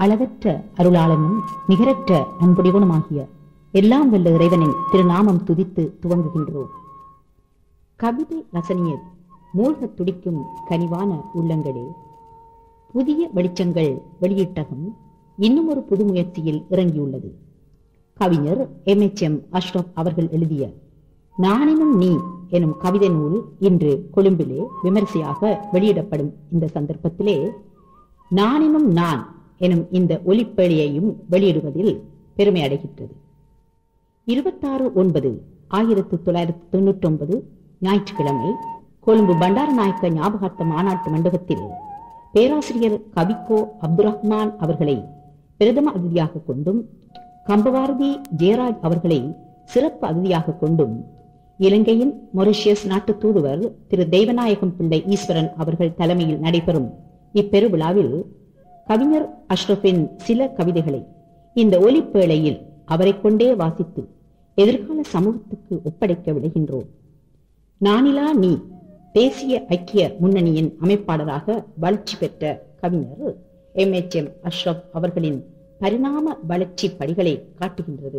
அளவற்ற அருளாளனும் நிகரற்ற அன்புடையவனுமாகிய எல்லாம் வல்ல இறைவனின் திருநாமம் துதித்து துவங்குகின்றோம் கவிதை ரசனியர் மூழ்கத் துடிக்கும் கனிவான உள்ளங்களே புதிய வெளிச்சங்கள் வெளியிட்டகம் இன்னும் ஒரு புது முயற்சியில் இறங்கியுள்ளது கவிஞர் எம் எச் எம் அஷ்ரப் அவர்கள் எழுதிய நானினும் நீ எனும் கவிதை நூல் இன்று கொழும்பிலே விமரிசையாக வெளியிடப்படும் இந்த சந்தர்ப்பத்திலே நானினும் நான் எனும் இந்த ஒலிப்பேழையையும் வெளியிடுவதில் பெருமை அடைகின்றது இருபத்தாறு ஒன்பது ஆயிரத்து தொள்ளாயிரத்து தொண்ணூற்றி ஒன்பது ஞாயிற்றுக்கிழமை கொழும்பு பண்டாரநாயக்க ஞாபகார்த்த மாநாட்டு மண்டபத்தில் பேராசிரியர் கவிக்கோ அப்துல் ரஹ்மான் அவர்களை பிரதம அதிதியாக கொண்டும் கம்பவாரதி ஜெயராஜ் அவர்களை சிறப்பு அதிதியாக கொண்டும் இலங்கையின் மொரிஷியஸ் நாட்டு தூதுவர் திரு தெய்வநாயகம் பிள்ளை ஈஸ்வரன் அவர்கள் தலைமையில் நடைபெறும் இப்பெருவிழாவில் கவிஞர் அஷ்ரஃபின் சில கவிதைகளை இந்த ஒலிப்பேழையில் அவரை கொண்டே வாசித்து எதிர்கால சமூகத்துக்கு ஒப்படைக்க விடுகின்றோம் நானிலா நீ தேசிய ஐக்கிய முன்னணியின் அமைப்பாளராக வளர்ச்சி பெற்ற கவிஞர் எம் எச் எம் அஷ்ரப் அவர்களின் பரிணாம வளர்ச்சி படிகளை காட்டுகின்றது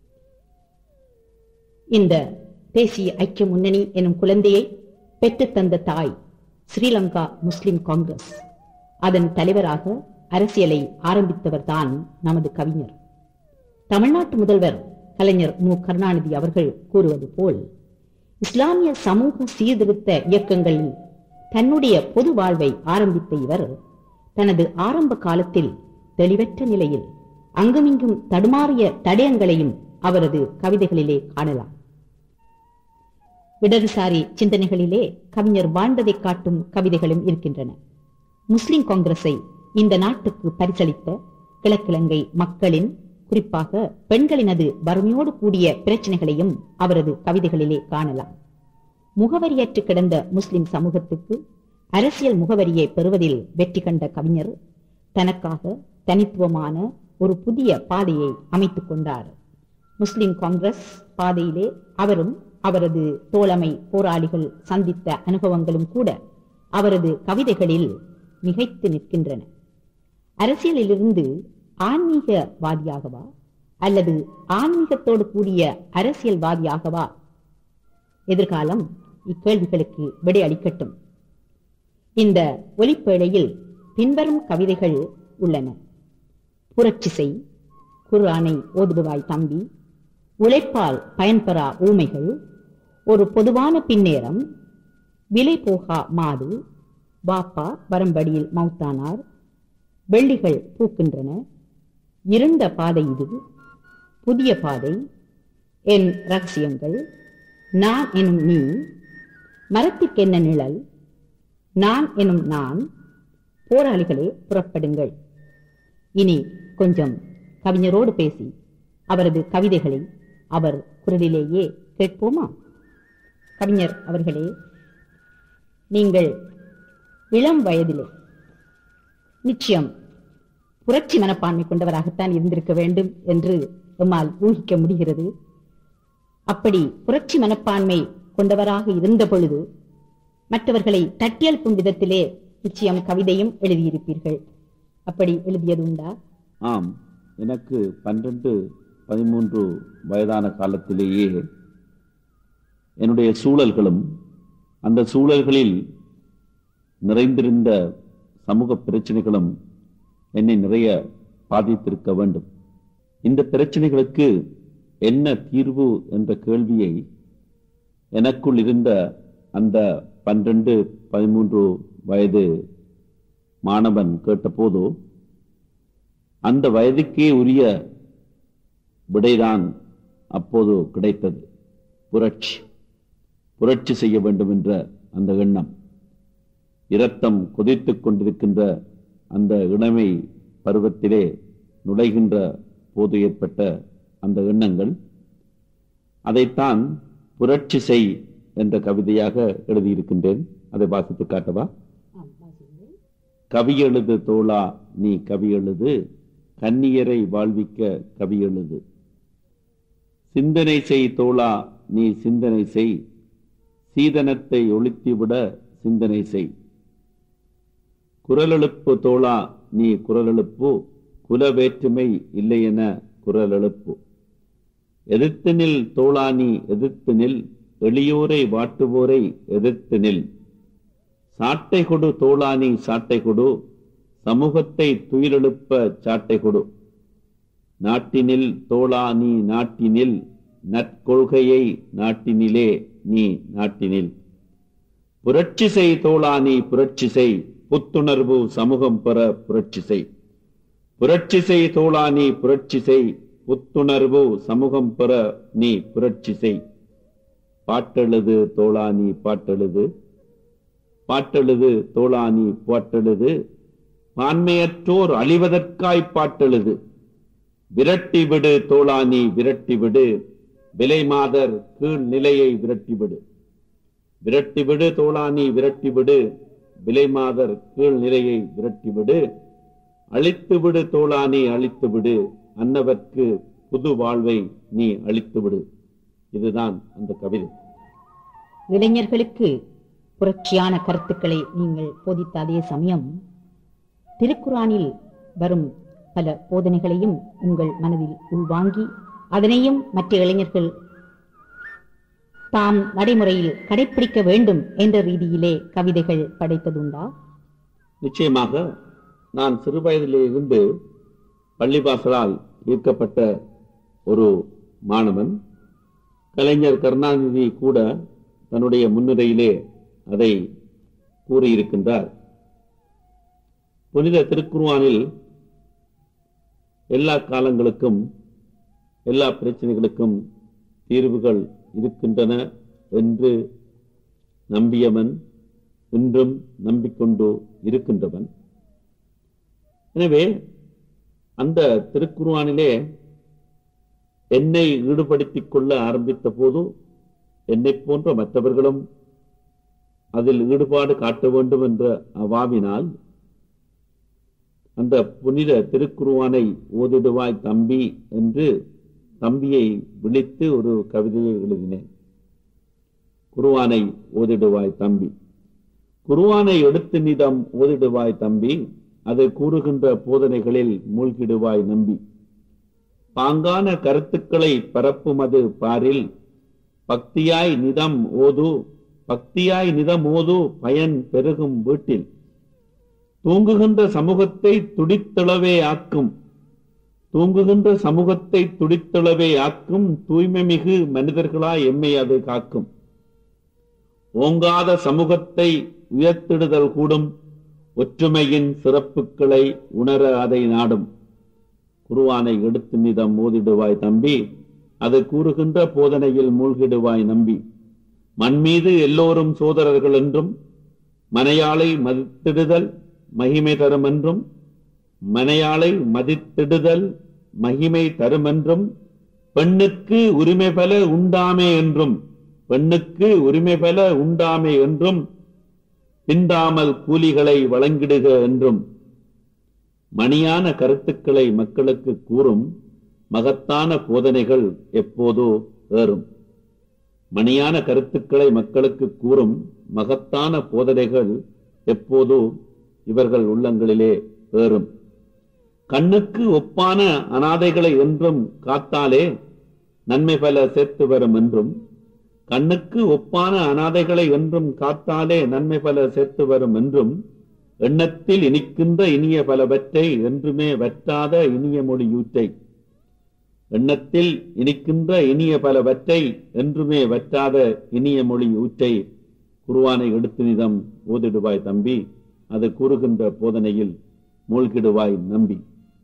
இந்த தேசிய ஐக்கிய முன்னணி எனும் குழந்தையை பெற்றுத் தந்த தாய் ஸ்ரீலங்கா முஸ்லிம் காங்கிரஸ் அதன் தலைவராக அரசியலை ஆரம்பித்தவர்தான் நமது கவிஞர் தமிழ்நாட்டு முதல்வர் கலைஞர் மு கருணாநிதி அவர்கள் கூறுவது போல் இஸ்லாமிய சமூக சீர்திருத்த இயக்கங்களில் தன்னுடைய பொது வாழ்வை ஆரம்பித்த இவர் தனது ஆரம்ப காலத்தில் தெளிவற்ற நிலையில் அங்குமிங்கும் தடுமாறிய தடயங்களையும் அவரது கவிதைகளிலே காணலாம் இடதுசாரி சிந்தனைகளிலே கவிஞர் வாழ்ந்ததை காட்டும் கவிதைகளும் இருக்கின்றன முஸ்லிம் காங்கிரஸை இந்த நாட்டுக்கு பரிசளித்த கிழக்கிழங்கை மக்களின் குறிப்பாக பெண்களினது வறுமையோடு கூடிய பிரச்சனைகளையும் அவரது கவிதைகளிலே காணலாம் முகவரியற்று கிடந்த முஸ்லிம் சமூகத்துக்கு அரசியல் முகவரியை பெறுவதில் வெற்றி கண்ட கவிஞர் தனக்காக தனித்துவமான ஒரு புதிய பாதையை அமைத்துக் கொண்டார் முஸ்லிம் காங்கிரஸ் பாதையிலே அவரும் அவரது தோழமை போராளிகள் சந்தித்த அனுபவங்களும் கூட அவரது கவிதைகளில் மிகைத்து நிற்கின்றன அரசியலிலிருந்து ஆன்மீகவாதியாகவா அல்லது ஆன்மீகத்தோடு கூடிய அரசியல்வாதியாகவா எதிர்காலம் இக்கேள்விகளுக்கு விடை அளிக்கட்டும் இந்த ஒலிப்பேழையில் பின்வரும் கவிதைகள் உள்ளன புரட்சிசை குர்ஆனை ஓதுடுவாய் தம்பி உழைப்பால் பயன்பெறா ஊமைகள் ஒரு பொதுவான பின்னேரம் விலை போகா மாது பாப்பா வரம்படியில் மௌத்தானார் வெள்ளிகள் பூக்கின்றன இருண்ட பாதை இது புதிய பாதை என் ரகசியங்கள் நான் எனும் நீ மரத்திற்கென்ன நிழல் நான் எனும் நான் போராளிகளே புறப்படுங்கள் இனி கொஞ்சம் கவிஞரோடு பேசி அவரது கவிதைகளை அவர் குரலிலேயே கேட்போமா கவிஞர் அவர்களே நீங்கள் இளம் வயதிலே நிச்சயம் புரட்சி மனப்பான்மை கொண்டவராகத்தான் இருந்திருக்க வேண்டும் என்று எம்மால் ஊகிக்க முடிகிறது அப்படி புரட்சி மனப்பான்மை கொண்டவராக இருந்த பொழுது மற்றவர்களை தட்டியெழுப்பும் விதத்திலே நிச்சயம் கவிதையும் எழுதியிருப்பீர்கள் அப்படி எழுதியது உண்டா ஆம் எனக்கு பன்னிரண்டு பதிமூன்று வயதான காலத்திலேயே என்னுடைய சூழல்களும் அந்த சூழல்களில் நிறைந்திருந்த சமூக பிரச்சனைகளும் என்னை நிறைய பாதித்திருக்க வேண்டும் இந்த பிரச்சனைகளுக்கு என்ன தீர்வு என்ற கேள்வியை எனக்குள் இருந்த அந்த பன்னிரண்டு பதிமூன்று வயது மாணவன் கேட்டபோது அந்த வயதுக்கே உரிய விடைதான் அப்போது கிடைத்தது புரட்சி புரட்சி செய்ய வேண்டும் என்ற அந்த எண்ணம் இரத்தம் கொதித்துக் கொண்டிருக்கின்ற அந்த இளமை பருவத்திலே நுழைகின்ற போது ஏற்பட்ட அந்த எண்ணங்கள் அதைத்தான் புரட்சி செய் என்ற கவிதையாக எழுதியிருக்கின்றேன் அதை வாசித்து காட்டவா கவி எழுது தோழா நீ கவி எழுது கன்னியரை வாழ்விக்க கவி எழுது சிந்தனை செய் தோழா நீ சிந்தனை செய் சீதனத்தை ஒழித்துவிட சிந்தனை செய் குரலெழுப்பு தோழா நீ குரலெழுப்பு குல வேற்றுமை இல்லை என குரல் எழுப்பு எதிர்த்து நில் தோளானி எதிர்த்து நில் எளியோரை வாட்டுவோரை எதிர்த்து நில் சாட்டை கொடு தோளானி சாட்டை கொடு சமூகத்தை துயிலெழுப்ப சாட்டை கொடு நாட்டினில் தோளா நீ நாட்டினில் நற்கொள்கையை நாட்டினிலே நீ நாட்டினில் புரட்சி செய் தோளா நீ புரட்சி செய் புத்துணர்வு சமூகம் பெற புரட்சி செய் புரட்சி செய் தோளா நீ புரட்சி செய் புத்துணர்வு சமூகம் பெற நீ புரட்சி செய் பாட்டெழுது தோளா நீ பாட்டெழுது பாட்டெழுது தோளா நீ பாட்டெழுது பான்மையற்றோர் அழிவதற்காய் பாட்டெழுது விரட்டி விடு தோளா நீ விரட்டி விடு விலை மாதர் கீழ் நிலையை விரட்டி விடு விரட்டி விடு தோளா நீ விரட்டி விடு விலை மாதர் கீழ் நிலையை விரட்டி விடு அழித்து விடு தோளா நீ அழித்து விடு அன்னவர்க்கு புது வாழ்வை நீ அழித்து விடு இதுதான் அந்த கவிதை இளைஞர்களுக்கு புரட்சியான கருத்துக்களை நீங்கள் போதித்த அதே சமயம் திருக்குறானில் வரும் பல போதனைகளையும் உங்கள் மனதில் உள்வாங்கி அதனையும் மற்ற இளைஞர்கள் தாம் நடைமுறையில் கடைபிடிக்க வேண்டும் என்ற ரீதியிலே கவிதைகள் படைத்ததுண்டா நிச்சயமாக நான் சிறுவயதிலே இருந்து பள்ளிவாசலால் ஈர்க்கப்பட்ட ஒரு மாணவன் கலைஞர் கருணாநிதி கூட தன்னுடைய முன்னுரையிலே அதை கூறியிருக்கின்றார் புனித திருக்குர்ஆனில் எல்லா காலங்களுக்கும் எல்லா பிரச்சனைகளுக்கும் தீர்வுகள் இருக்கின்றன என்று நம்பியவன் இன்றும் நம்பிக்கொண்டு இருக்கின்றவன் எனவே அந்த திருக்குர்ஆனிலே என்னை ஈடுபடுத்திக் கொள்ள ஆரம்பித்த போது என்னை போன்ற மற்றவர்களும் அதில் ஈடுபாடு காட்ட வேண்டும் என்ற அவாவினால் அந்த புனித திருக்குருவானை ஓதிடுவாய் தம்பி என்று தம்பியை விழித்து ஒரு கவிதையை எழுதினேன் குருவானை ஓதிடுவாய் தம்பி குருவானை எடுத்து நிதம் ஓதிடுவாய் தம்பி அதை கூறுகின்ற போதனைகளில் மூழ்கிடுவாய் நம்பி பாங்கான கருத்துக்களை பரப்புமது பாரில் பக்தியாய் நிதம் ஓது பக்தியாய் நிதம் ஓது பயன் பெருகும் வீட்டில் தூங்குகின்ற சமூகத்தை துடித்தளவே ஆக்கும் தூங்குகின்ற சமூகத்தை துடித்தளவே ஆக்கும் தூய்மை மிகு மனிதர்களாய் எம்மை அது காக்கும் ஓங்காத சமூகத்தை உயர்த்திடுதல் கூடும் ஒற்றுமையின் சிறப்புகளை உணர அதை நாடும் குருவானை எடுத்து நிதம் மோதிடுவாய் தம்பி அது கூறுகின்ற போதனையில் மூழ்கிடுவாய் நம்பி மண் மீது எல்லோரும் சோதரர்கள் என்றும் மனையாளை மதித்திடுதல் மகிமை தரும் என்றும் மனையாளை மதித்திடுதல் மகிமை தரும் என்றும் பெண்ணுக்கு உரிமை பெல உண்டாமே என்றும் பெண்ணுக்கு உரிமை பெல உண்டாமே என்றும் பின்றாமல் கூலிகளை வழங்கிடுக என்றும் மணியான கருத்துக்களை மக்களுக்கு கூறும் மகத்தான போதனைகள் எப்போதோ ஏறும் மணியான கருத்துக்களை மக்களுக்கு கூறும் மகத்தான போதனைகள் எப்போதோ இவர்கள் உள்ளங்களிலே ஏறும் கண்ணுக்கு ஒப்பான அனாதைகளை என்றும் காத்தாலே நன்மை பல சேர்த்து வரும் என்றும் கண்ணுக்கு ஒப்பான அனாதைகளை என்றும் காத்தாலே நன்மை பல சேர்த்து வரும் என்றும் எண்ணத்தில் இனிக்கின்ற இனிய பலவற்றை என்றுமே வற்றாத இனிய மொழியூற்றை எண்ணத்தில் இனிக்கின்ற இனிய பலவற்றை என்றுமே வற்றாத இனிய மொழி ஊற்றை குருவானை எடுத்து நிதம் ஓதிடுவாய் தம்பி அது கூறுகின்ற போதனையில் மூழ்கிடுவாய் நம்பி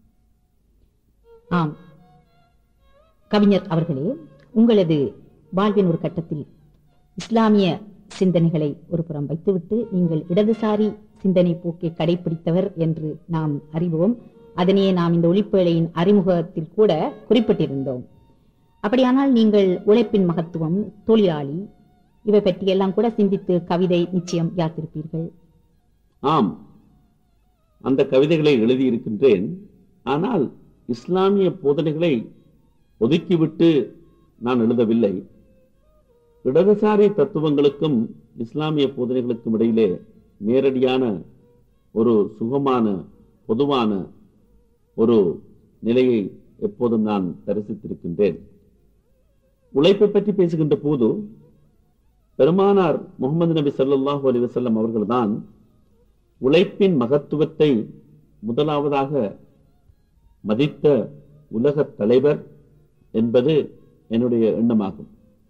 ஆம் கவிஞர் அவர்களே உங்களது வாழ்வின் ஒரு கட்டத்தில் இஸ்லாமிய சிந்தனைகளை ஒரு புறம் வைத்துவிட்டு நீங்கள் இடதுசாரி சிந்தனை போக்கை கடைபிடித்தவர் என்று நாம் அறிவோம் அதனையே நாம் இந்த ஒளிப்பேழையின் அறிமுகத்தில் கூட குறிப்பிட்டிருந்தோம் அப்படியானால் நீங்கள் உழைப்பின் மகத்துவம் தொழிலாளி இவை பற்றியெல்லாம் கூட சிந்தித்து கவிதை நிச்சயம் யாத்திருப்பீர்கள் ஆம் அந்த கவிதைகளை எழுதியிருக்கின்றேன் ஆனால் இஸ்லாமிய போதனைகளை ஒதுக்கிவிட்டு நான் எழுதவில்லை இடதுசாரி தத்துவங்களுக்கும் இஸ்லாமிய போதனைகளுக்கும் இடையிலே நேரடியான ஒரு சுகமான பொதுவான ஒரு நிலையை எப்போதும் நான் தரிசித்திருக்கின்றேன் உழைப்பை பற்றி பேசுகின்ற போது பெருமானார் முகமது நபி ஸல்லல்லாஹு அலைஹி வஸல்லம் அவர்கள்தான் உழைப்பின் மகத்துவத்தை முதலாவதாக மதித்த உலகத் தலைவர் என்பது என்னுடைய எண்ணமாகும்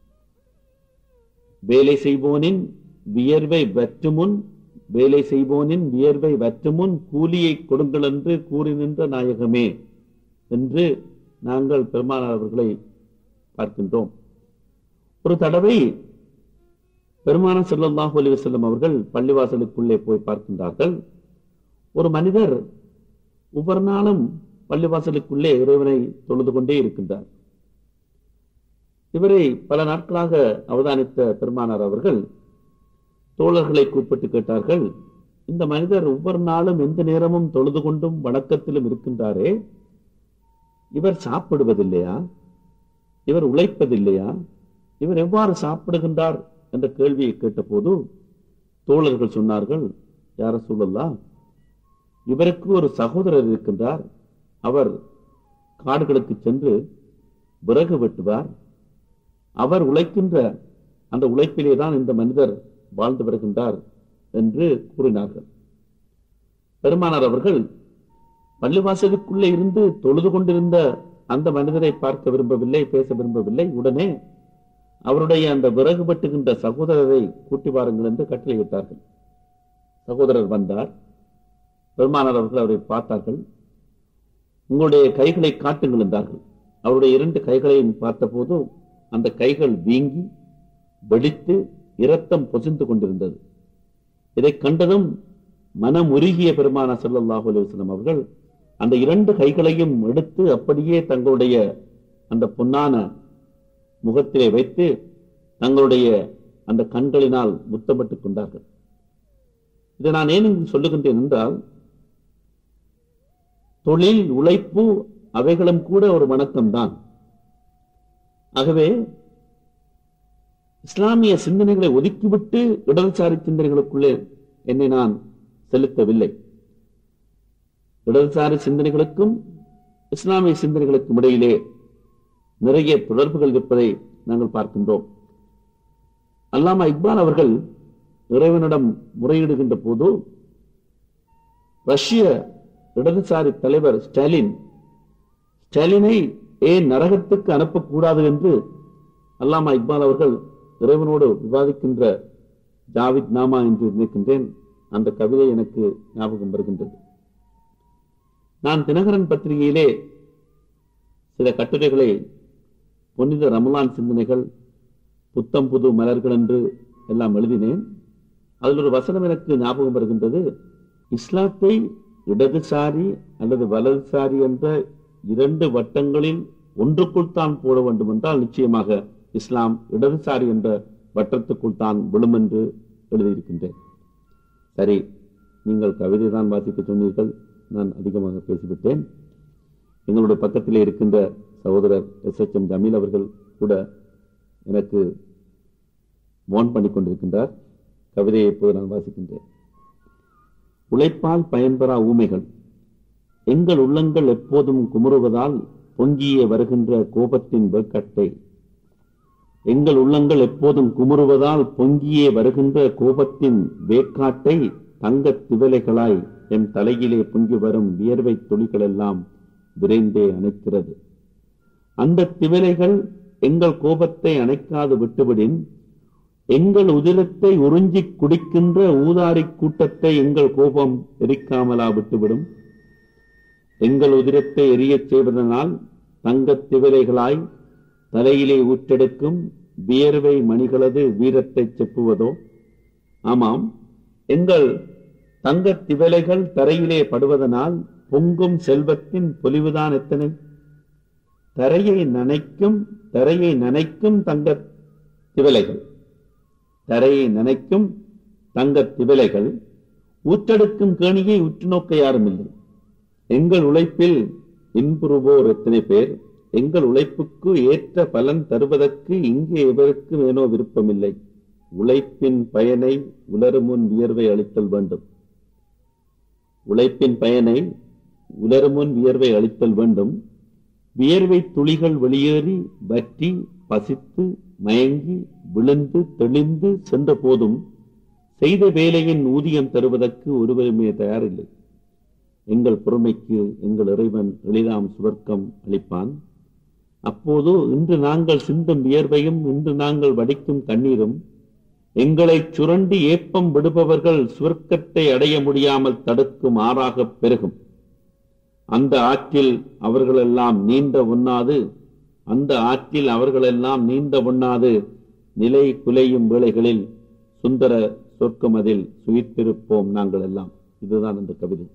வேலை செய்வோனின் வியர்வை வற்றுமுன் வேலை செய்வோனின் வியர்வை வற்றுமுன் கூலியை கொடுங்கள் என்று கூறி நின்ற நாயகமே என்று நாங்கள் பெருமானார் அவர்களை பார்க்கின்றோம் ஒரு தடவை பெருமானார் ஸல்லல்லாஹு அலைஹி வஸல்லம் அவர்கள் பள்ளிவாசலுக்குள்ளே போய் பார்க்கின்றார்கள் ஒரு மனிதர் ஒவ்வொரு நாளும் பள்ளிவாசலுக்குள்ளே இறைவனை தொழுது கொண்டே இருக்கின்றார் இவரை பல நாட்களாக அவதானித்த பெருமானார் அவர்கள் தோழர்களை கூப்பிட்டு கேட்டார்கள் இந்த மனிதர் ஒவ்வொரு நாளும் எந்த நேரமும் தொழுது கொண்டும் வணக்கத்திலும் இருக்கின்றாரே இவர் சாப்பிடுவதில்லையா இவர் உழைப்பதில்லையா இவர் எவ்வாறு சாப்பிடுகின்றார் என்ற கேள்வியை கேட்டபோது தோழர்கள் சொன்னார்கள் யார சொல்லலாம் இவருக்கு ஒரு சகோதரர் இருக்கின்றார் அவர் காடுகளுக்கு சென்று விறகு வெட்டுவார் அவர் உழைக்கின்ற அந்த உழைப்பிலே தான் இந்த மனிதர் வாழ்ந்து வருகின்றார் என்று கூறினார்கள் பெருமானார் அவர்கள் பள்ளிவாசலுக்குள்ளே இருந்து தொழுது கொண்டிருந்த அந்த மனிதரை பார்க்க விரும்பவில்லை பேச விரும்பவில்லை உடனே அவருடைய அந்த விறகு வெட்டுகின்ற சகோதரரை கூட்டி வாருங்கள் என்று கட்டளையிட்டார்கள் சகோதரர் வந்தார் பெருமானார் அவர்கள் அவரை பார்த்தார்கள் உங்களுடைய கைகளை காட்டுங்கள் என்றார்கள் அவருடைய இரண்டு கைகளையும் பார்த்தபோது அந்த கைகள் வீங்கி வெடித்து இரத்தம் பொசிந்து கொண்டிருந்தது இதை கண்டதும் மனம் உருகிய பெருமான ஸல்லல்லாஹு அலைஹி வஸல்லம் அவர்கள் அந்த இரண்டு கைகளையும் எடுத்து அப்படியே தங்களுடைய அந்த பொன்னான முகத்திலே வைத்து தங்களுடைய அந்த கண்களினால் முத்தமிட்டுக் கொண்டார்கள் இதை நான் ஏன் இங்கு சொல்லுகின்றேன் என்றால் தொழில் உழைப்பு அவைகளும் கூட ஒரு வணக்கம்தான் ஆகவே இஸ்லாமிய சிந்தனைகளை ஒதுக்கிவிட்டு இடதுசாரி சிந்தனைகளுக்குள்ளே என்னை நான் செலுத்தவில்லை இடதுசாரி சிந்தனைகளுக்கும் இஸ்லாமிய சிந்தனைகளுக்கும் இடையிலே நிறைய தொடர்புகள் இருப்பதை நாங்கள் பார்க்கின்றோம் அல்லாமா இக்பால் அவர்கள் இறைவனிடம் முறையிடுகின்ற போது ரஷ்ய இடதுசாரி தலைவர் ஸ்டாலின் ஸ்டாலினை ஏன் நரகத்துக்கு அனுப்பக்கூடாது என்று அல்லாமா இக்பால் அவர்கள் இறைவனோடு விவாதிக்கின்ற ஜாவித் நாமா என்று நினைக்கின்றேன் அந்த கவிதை எனக்கு ஞாபகம் வருகின்றது நான் தினகரன் பத்திரிகையிலே சில கட்டுரைகளை புனித ரமலான் சிந்தனைகள் புத்தம் புது மலர்கள் என்று எல்லாம் எழுதினேன் அதில் ஒரு வசனம் எனக்கு ஞாபகம் வருகின்றது இஸ்லாத்தை இடதுசாரி அல்லது வலதுசாரி என்ற இரண்டு வட்டங்களில் ஒன்றுக்குள் தான் போட வேண்டும் என்றால் நிச்சயமாக இஸ்லாம் இடதுசாரி என்ற வட்டத்துக்குள் தான் விழும் என்று எழுதியிருக்கின்றேன் சரி நீங்கள் கவிதை தான் வாசிக்க சொன்னீர்கள் நான் அதிகமாக பேசிவிட்டேன் எங்களுடைய பக்கத்திலே இருக்கின்ற சகோதரர் எஸ் எச் எம் ஜமீல் அவர்கள் கூட எனக்கு மோன் பண்ணி கொண்டிருக்கின்றார் கவிதையை இப்போது நான் வாசிக்கின்றேன் உழைப்பால் பயன்பெறா ஊமைகள் எங்கள் உள்ளங்கள் எப்போதும் குமுறுவதால் பொங்கியே வருகின்ற கோபத்தின் வெக்கட்டை எங்கள் உள்ளங்கள் எப்போதும் குமுறுவதால் பொங்கியே வருகின்ற கோபத்தின் வேக்காட்டை தங்கத் திவலைகளாய் என் தலையிலே பொங்கி வரும் வியர்வை துளிகளெல்லாம் விரைந்தே அணைக்கிறது அந்த திவலைகள் எங்கள் கோபத்தை அணைக்காது விட்டுவிடின் எங்கள் உதிரத்தை உறிஞ்சிக் குடிக்கின்ற ஊதாரி கூட்டத்தை எங்கள் கோபம் எரிக்காமலா விட்டுவிடும் எங்கள் உதிரத்தை எரியச் செய்வதனால் தங்கத் திவலைகளாய் தலையிலே ஊற்றெடுக்கும் வியர்வை மணிகளது வீரத்தை செப்புவதோ ஆமாம் எங்கள் தங்கத் திவலைகள் தரையிலே படுவதனால் பொங்கும் செல்வத்தின் பொலிவுதான் எத்தனை தரையை நனைக்கும் தரையை நனைக்கும் தங்கத் திவலைகள் தரையை நனைக்கும் தங்கத் திவலைகள் ஊற்றெடுக்கும் கேணியை உற்று நோக்க யாரும் இல்லை எங்கள் உழைப்பில் இன்புறுவோர் எத்தனை பேர் எங்கள் உழைப்புக்கு ஏற்ற பலன் தருவதற்கு இங்கே எவருக்கும் ஏனோ விருப்பமில்லை உழைப்பின் பயனை உலருமுன் வியர்வை அளித்தல் வேண்டும் உழைப்பின் பயனை உலருமுன் வியர்வை அளித்தல் வேண்டும் வியர்வை துளிகள் வெளியேறி வற்றி பசித்து மயங்கி விழுந்து தெளிந்து சென்ற போதும் செய்த வேலையின் ஊதியம் தருவதற்கு ஒருவருமே தயாரில்லை எங்கள் பொறுமைக்கு எங்கள் இறைவன் எளிதாம் சுவர்க்கம் அளிப்பான் அப்போது இன்று நாங்கள் சிந்தும் வியர்வையும் இன்று நாங்கள் வடிக்கும் கண்ணீரும் எங்களை சுரண்டி ஏப்பம் விடுபவர்கள் சுவர்க்கத்தை அடைய முடியாமல் தடுக்கும் ஆறாகப் பெருகும் அந்த ஆற்றில் அவர்களெல்லாம் நீந்த உண்ணாது அந்த ஆற்றில் அவர்களெல்லாம் நீந்த உண்ணாது நிலை குலையும் வேளைகளில் சுந்தர சொர்க்கமதில் சுயித்திருப்போம் நாங்கள் எல்லாம் இதுதான் அந்த கவிதை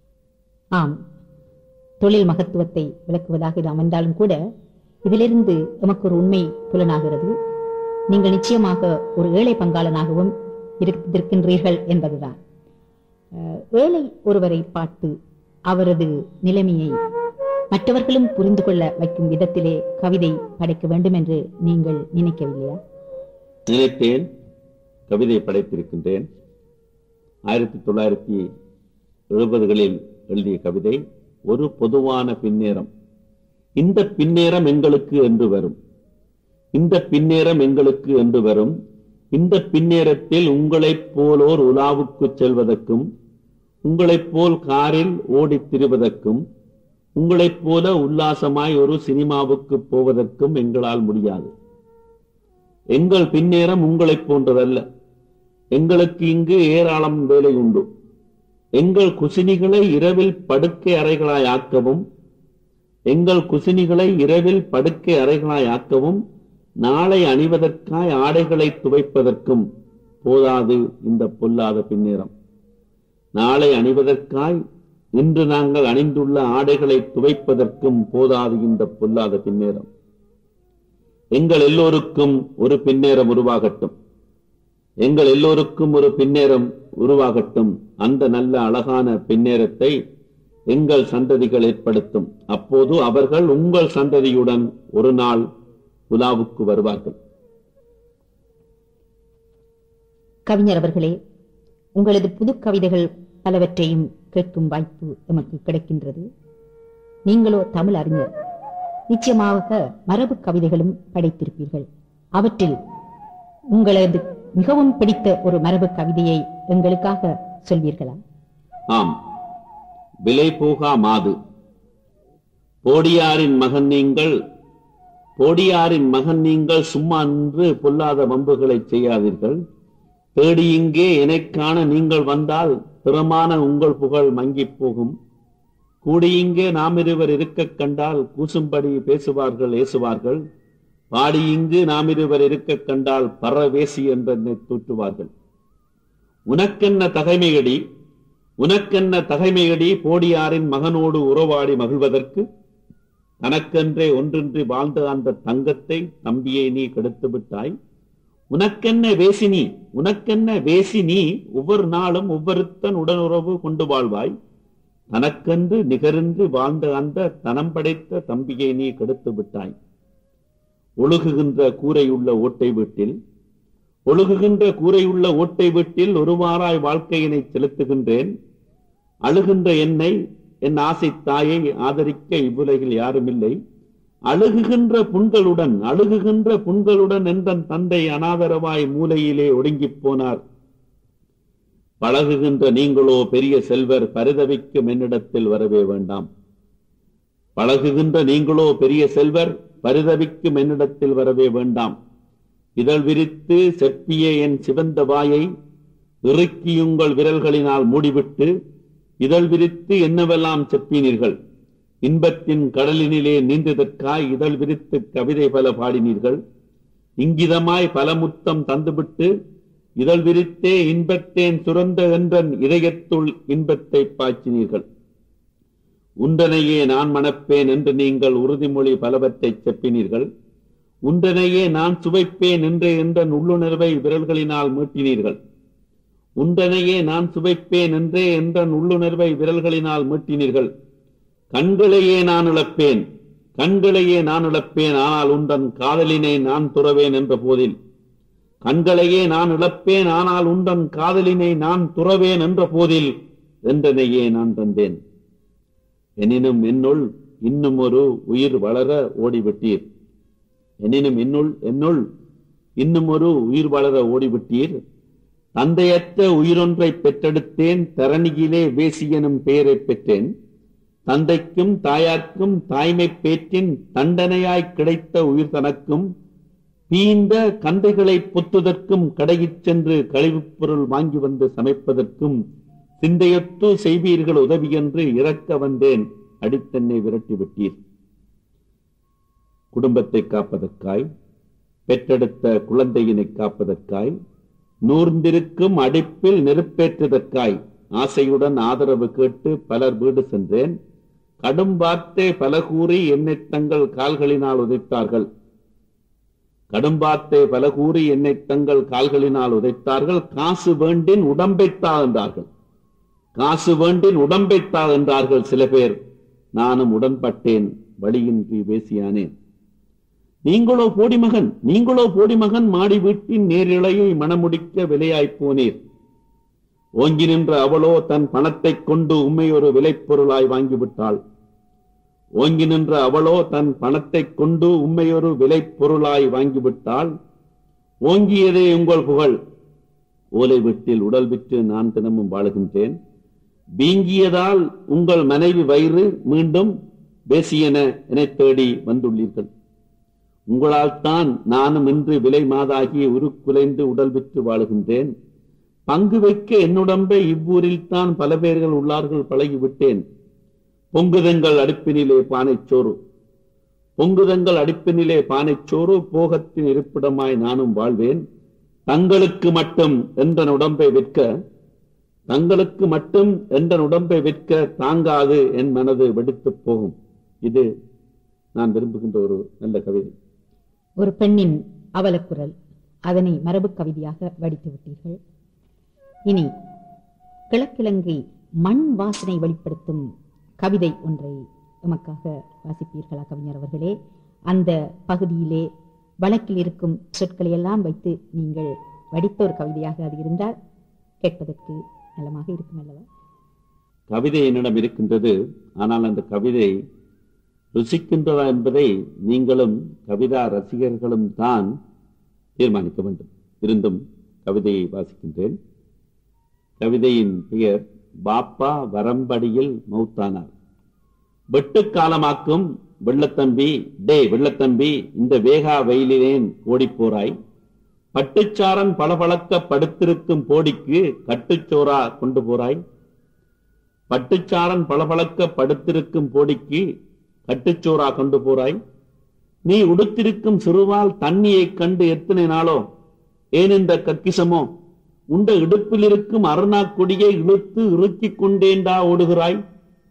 ஆம் தொழில் மகத்துவத்தை விளக்குவதாக இது அமைந்தாலும் கூட இதிலிருந்து எமக்கு ஒரு உண்மை புலனாகிறது நீங்கள் நிச்சயமாக ஒரு ஏழை பங்காளனாகவும் இருக்கின்றீர்கள் என்பதுதான் அஹ், ஏழை ஒருவரை பார்த்து அவரது நிலைமையை மற்றவர்களும் புரிந்து கொள்ள வைக்கும் விதத்திலே கவிதை படைக்க வேண்டும் என்று நீங்கள் நினைக்கவில்லையா நினைத்தேன் கவிதை படைத்திருக்கின்றேன் ஆயிரத்தி தொள்ளாயிரத்தி எழுபதுகளில் எழுதிய கவிதை ஒரு பொதுவான பின்னேரம் இந்த பின்னேரம் எங்களுக்கு என்று வரும் இந்த பின்னேரம் எங்களுக்கு என்று வரும் இந்த பின்னேரத்தில் உங்களைப் போலோர் உலாவுக்கு செல்வதற்கும் உங்களைப் போல் காரில் ஓடித் திரிவதற்கும் உங்களைப் போல உல்லாசமாய் ஒரு சினிமாவுக்கு போவதற்கும் எங்களால் முடியாது எங்கள் பின்னேரம் உங்களைப் போன்றதல்ல எங்களுக்கு இங்கு ஏராளம் வேலை உண்டு எங்கள் குசினிகளை இரவில் படுக்கை அறைகளாய் ஆக்கவும் எங்கள் குசினிகளை இரவில் படுக்கை அறைகளாய் ஆக்கவும் நாளை அணிவதற்காய் ஆடைகளை துவைப்பதற்கும் போதாது இந்த பொல்லாத பின்னேரம் நாளை அணிவதற்காய் இன்று நாங்கள் அணிந்துள்ள ஆடைகளை துவைப்பதற்கும் போதாது இந்த பொல்லாத பின்னேரம் எங்கள் எல்லோருக்கும் ஒரு பின்னேரம் உருவாகட்டும் எங்கள் எல்லோருக்கும் ஒரு பின்னேரம் உருவாகட்டும் அந்த நல்ல அழகான பின்னேரத்தை எங்கள் சந்ததிகள் ஏற்படுத்தும் அப்போது அவர்கள் உங்கள் சந்ததியுடன் ஒரு நாள் உலாவுக்கு வருவார்கள் கவிஞர் அவர்களே உங்களது புது கவிதைகள் பலவற்றையும் கேட்கும் வாய்ப்பு எமக்கு கிடைக்கின்றது நீங்களோ தமிழ் அறிஞர் நிச்சயமாக மரபு கவிதைகளும் படைத்திருப்பீர்கள் அவற்றில் உங்களது மிகவும் பிடித்த ஒரு மரபு கவிதையை எங்களுக்காக சொல்வீர்களா ஆம் விலை போகா மாது போடியாரின் மகன் நீங்கள் போடியாரின் மகன் நீங்கள் சும்மா நின்று பொல்லாத வம்புகளை செய்யாதீர்கள் தேடி இங்கே எனக்கான நீங்கள் வந்தால் திறமான உங்கள் புகழ் மங்கிப் போகும் கூடி இங்கே நாம் இருவர் இருக்கக் கண்டால் கூசும்படி பேசுவார்கள் ஏசுவார்கள் பாடி இங்கு நாம் இருவர் இருக்கக் கண்டால் பறவேசி என்றென்னை தூற்றுவார்கள் உனக்கென்ன தகைமையடி உனக்கென்ன தகைமையடி போடியாரின் மகனோடு உறவாடி மகிழ்வதற்கு தனக்கென்றே ஒன்றின்றி வாழ்ந்த அந்த தங்கத்தை தம்பியை நீ கெடுத்து விட்டாய் உனக்கென்ன வேசினி உனக்கென்ன வேசினி ஒவ்வொரு நாளும் ஒவ்வொருத்தன் உடனுறவு கொண்டு வாழ்வாய் தனக்கென்று நிகரின்றி வாழ்ந்த அந்த தனம் படைத்த தம்பியை நீ கெடுத்து விட்டாய் ஒழுகுகின்ற கூரையுள்ள ஓட்டை வீட்டில் ஒழுகுகின்ற கூரையுள்ள ஓட்டை வீட்டில் ஒருவாறாய் வாழ்க்கையினை செலுத்துகின்றேன் அழுகின்ற என்னை என் ஆசை தாயை ஆதரிக்க இவ்வுலகில் யாருமில்லை அழுகுகின்ற புண்களுடன் அழுகுகின்ற புண்களுடன் என்றன் தந்தை அனாதரவாய் மூலையிலே ஒடுங்கிப் போனார் பழகுகின்ற நீங்களோ பெரிய செல்வர் பரிதவிக்கும் என்னிடத்தில் வரவே வேண்டாம் பழகுகின்ற நீங்களோ பெரிய செல்வர் பரிதவிக்கும் என்னிடத்தில் வரவே வேண்டாம் இதழ் விரித்து செப்பிய என் சிவந்த வாயை இறுக்கியுங்கள் விரல்களினால் மூடிவிட்டு இதழ் விரித்து என்னவெல்லாம் செப்பினீர்கள் இன்பத்தின் கடலினிலே நீந்ததற்காய் இதழ் விரித்து கவிதை பல பாடினீர்கள் இங்கிதமாய் பல முத்தம் தந்துவிட்டு இதழ் விரித்தே இன்பத்தேன் சுரந்த என்றன் இதயத்துள் இன்பத்தை பாய்ச்சினீர்கள் உண்டனையே நான் மணப்பேன் என்று நீங்கள் உறுதிமொழி பலவற்றை செப்பினீர்கள் உண்டனையே நான் சுவைப்பேன் என்று என்றன் உள்ளுணர்வை விரல்களினால் மீட்டினீர்கள் உண்டனையே நான் சுவைப்பேன் என்றே என்றன் உள்ளுணர்வை விரல்களினால் மீட்டினீர்கள் கண்களையே நான் இழப்பேன் கண்களையே நான் இழப்பேன் ஆனால் உந்தன் காதலினை நான் துறவேன் என்ற போதில் கண்களையே நான் இழப்பேன் ஆனால் உந்தன் காதலினை நான் துறவேன் என்ற போதில் என்றனையே நான் தந்தேன் எனினும் என்னுள் இன்னும் ஒரு உயிர் வளர ஓடிவிட்டீர் எனினும் என்னுள் என்னுள் இன்னும் ஒரு உயிர் வளர ஓடிவிட்டீர் தந்தையற்ற உயிரொன்றை பெற்றெடுத்தேன் தரணியிலே வேசி எனும் பெயரை பெற்றேன் தந்தைக்கும் தாயார்க்கும் தாய்மை பேற்றின் தண்டனையாய் கிடைத்த உயிர் தனக்கும் பீந்த கந்தைகளை பொத்துதற்கும் கடையிற் சென்று கழிவுப் பொருள் வாங்கி வந்து சமைப்பதற்கும் சிந்தையொத்து செய்வீர்கள் உதவி என்று இறக்க வந்தேன் அடித்தென்னை விரட்டி விட்டீர் குடும்பத்தை காப்பதற்காய் பெற்றெடுத்த குழந்தையினை காப்பதற்காய் நூர்ந்திருக்கும் அடிப்பில் நெருப்பேற்றுவதற்காய் ஆசையுடன் ஆதரவு கேட்டு பலர் வீடு சென்றேன் கடும் வார்த்தை பல கூறி என்னை தங்கள் கால்களினால் உதைத்தார்கள் கடும் வார்த்தை பல கூறி என்னை தங்கள் கால்களினால் உதைத்தார்கள் காசு வேண்டின் உடம்பைத்தா என்றார்கள் காசு வேண்டின் உடம்பைத்தா என்றார்கள் சில பேர் நானும் உடன்பட்டேன் வழியின்றி பேசியானேன் நீங்களோ போடிமகன் நீங்களோ போடிமகன் மாடி வீட்டின் நேரிழையை மணமுடிக்க விலையாய்ப் போனீர் ஓங்கி நின்ற அவளோ தன் பணத்தைக் கொண்டு உம்மை ஒரு விலைப்பொருளாய் வாங்கிவிட்டாள் ஓங்கி நின்ற அவளோ தன் பணத்தைக் கொண்டு உம்மை ஒரு விலைப்பொருளாய் வாங்கிவிட்டாள் ஓங்கியதே உங்கள் புகழ் ஓலை வீட்டில் உடல் விட்டு நான் தினமும் வாழுகின்றேன் வீங்கியதால் உங்கள் மனைவி வயிறு மீண்டும் பேசியன என தேடி வந்துள்ளீர்கள் உங்களால் தான் நானும் இன்று விலை மாதாகி உருக்குலைந்து உடல் விட்டு வாழுகின்றேன் பங்கு வைக்க என்னுடம்பே இவ்வூரில் தான் பல பேர்கள் உள்ளார்கள் பழகிவிட்டேன் பொங்குதங்கள் அடுப்பினிலே பானைச்சோறு பொங்குதங்கள் அடுப்பினிலே பானைச்சோறு போகத்தின் இருப்பிடமாய் நானும் வாழ்வேன் தங்களுக்கு மட்டும் என்ற உடம்பை விற்க தங்களுக்கு மட்டும் என்ற உடம்பை விற்க தாங்காது என் மனது வெடித்துப் போகும் இது நான் விரும்புகின்ற ஒரு நல்ல கவிதை ஒரு பெண்ணின் அவலக்குரல் அதனை மரபு கவிதையாக வடித்து விட்டீர்கள் இனி கிழக்கிழங்கை மண் வாசனை வெளிப்படுத்தும் கவிதை ஒன்றை எமக்காக வாசிப்பீர்களா கவிஞர் அவர்களே அந்த பகுதியிலே வழக்கில் இருக்கும் சொற்களை எல்லாம் வைத்து நீங்கள் வடித்த ஒரு கவிதையாக அது இருந்தால் கேட்பதற்கு நலமாக இருக்கும் அல்லவா கவிதை என்னிடம் இருக்கின்றது ஆனால் அந்த கவிதை ருசிக்கின்றதா என்பதை நீங்களும் கவிதா ரசிகர்களும் தான் தீர்மானிக்க வேண்டும் இருந்தும் கவிதையை வாசிக்கின்றேன் கவிதையின் பெயர் பாப்பா வரம்படியில் மௌத்தானார் வெட்டு காலமாக்கும் வெள்ளத்தம்பி டே வெள்ளத்தம்பி இந்த வேகா வெயிலிலேன் ஓடிப்போராய் பட்டுச்சாரன் பளபளக்க படுத்திருக்கும் போடிக்கு கட்டுச்சோரா கொண்டு போறாய் பட்டுச்சாரன் பளபளக்க படுத்திருக்கும் போடிக்கு கட்டுச்சோரா கொண்டு போறாய் நீ உடுத்திருக்கும் சிறுவால் தண்ணியைக் கண்டு எத்தனை நாளோ ஏன் இந்த கக்கிசமோ உண்ட இடுப்பில் இருக்கும் அருணா கொடியை இழுத்து இறுக்கிக் கொண்டேண்டா ஓடுகிறாய்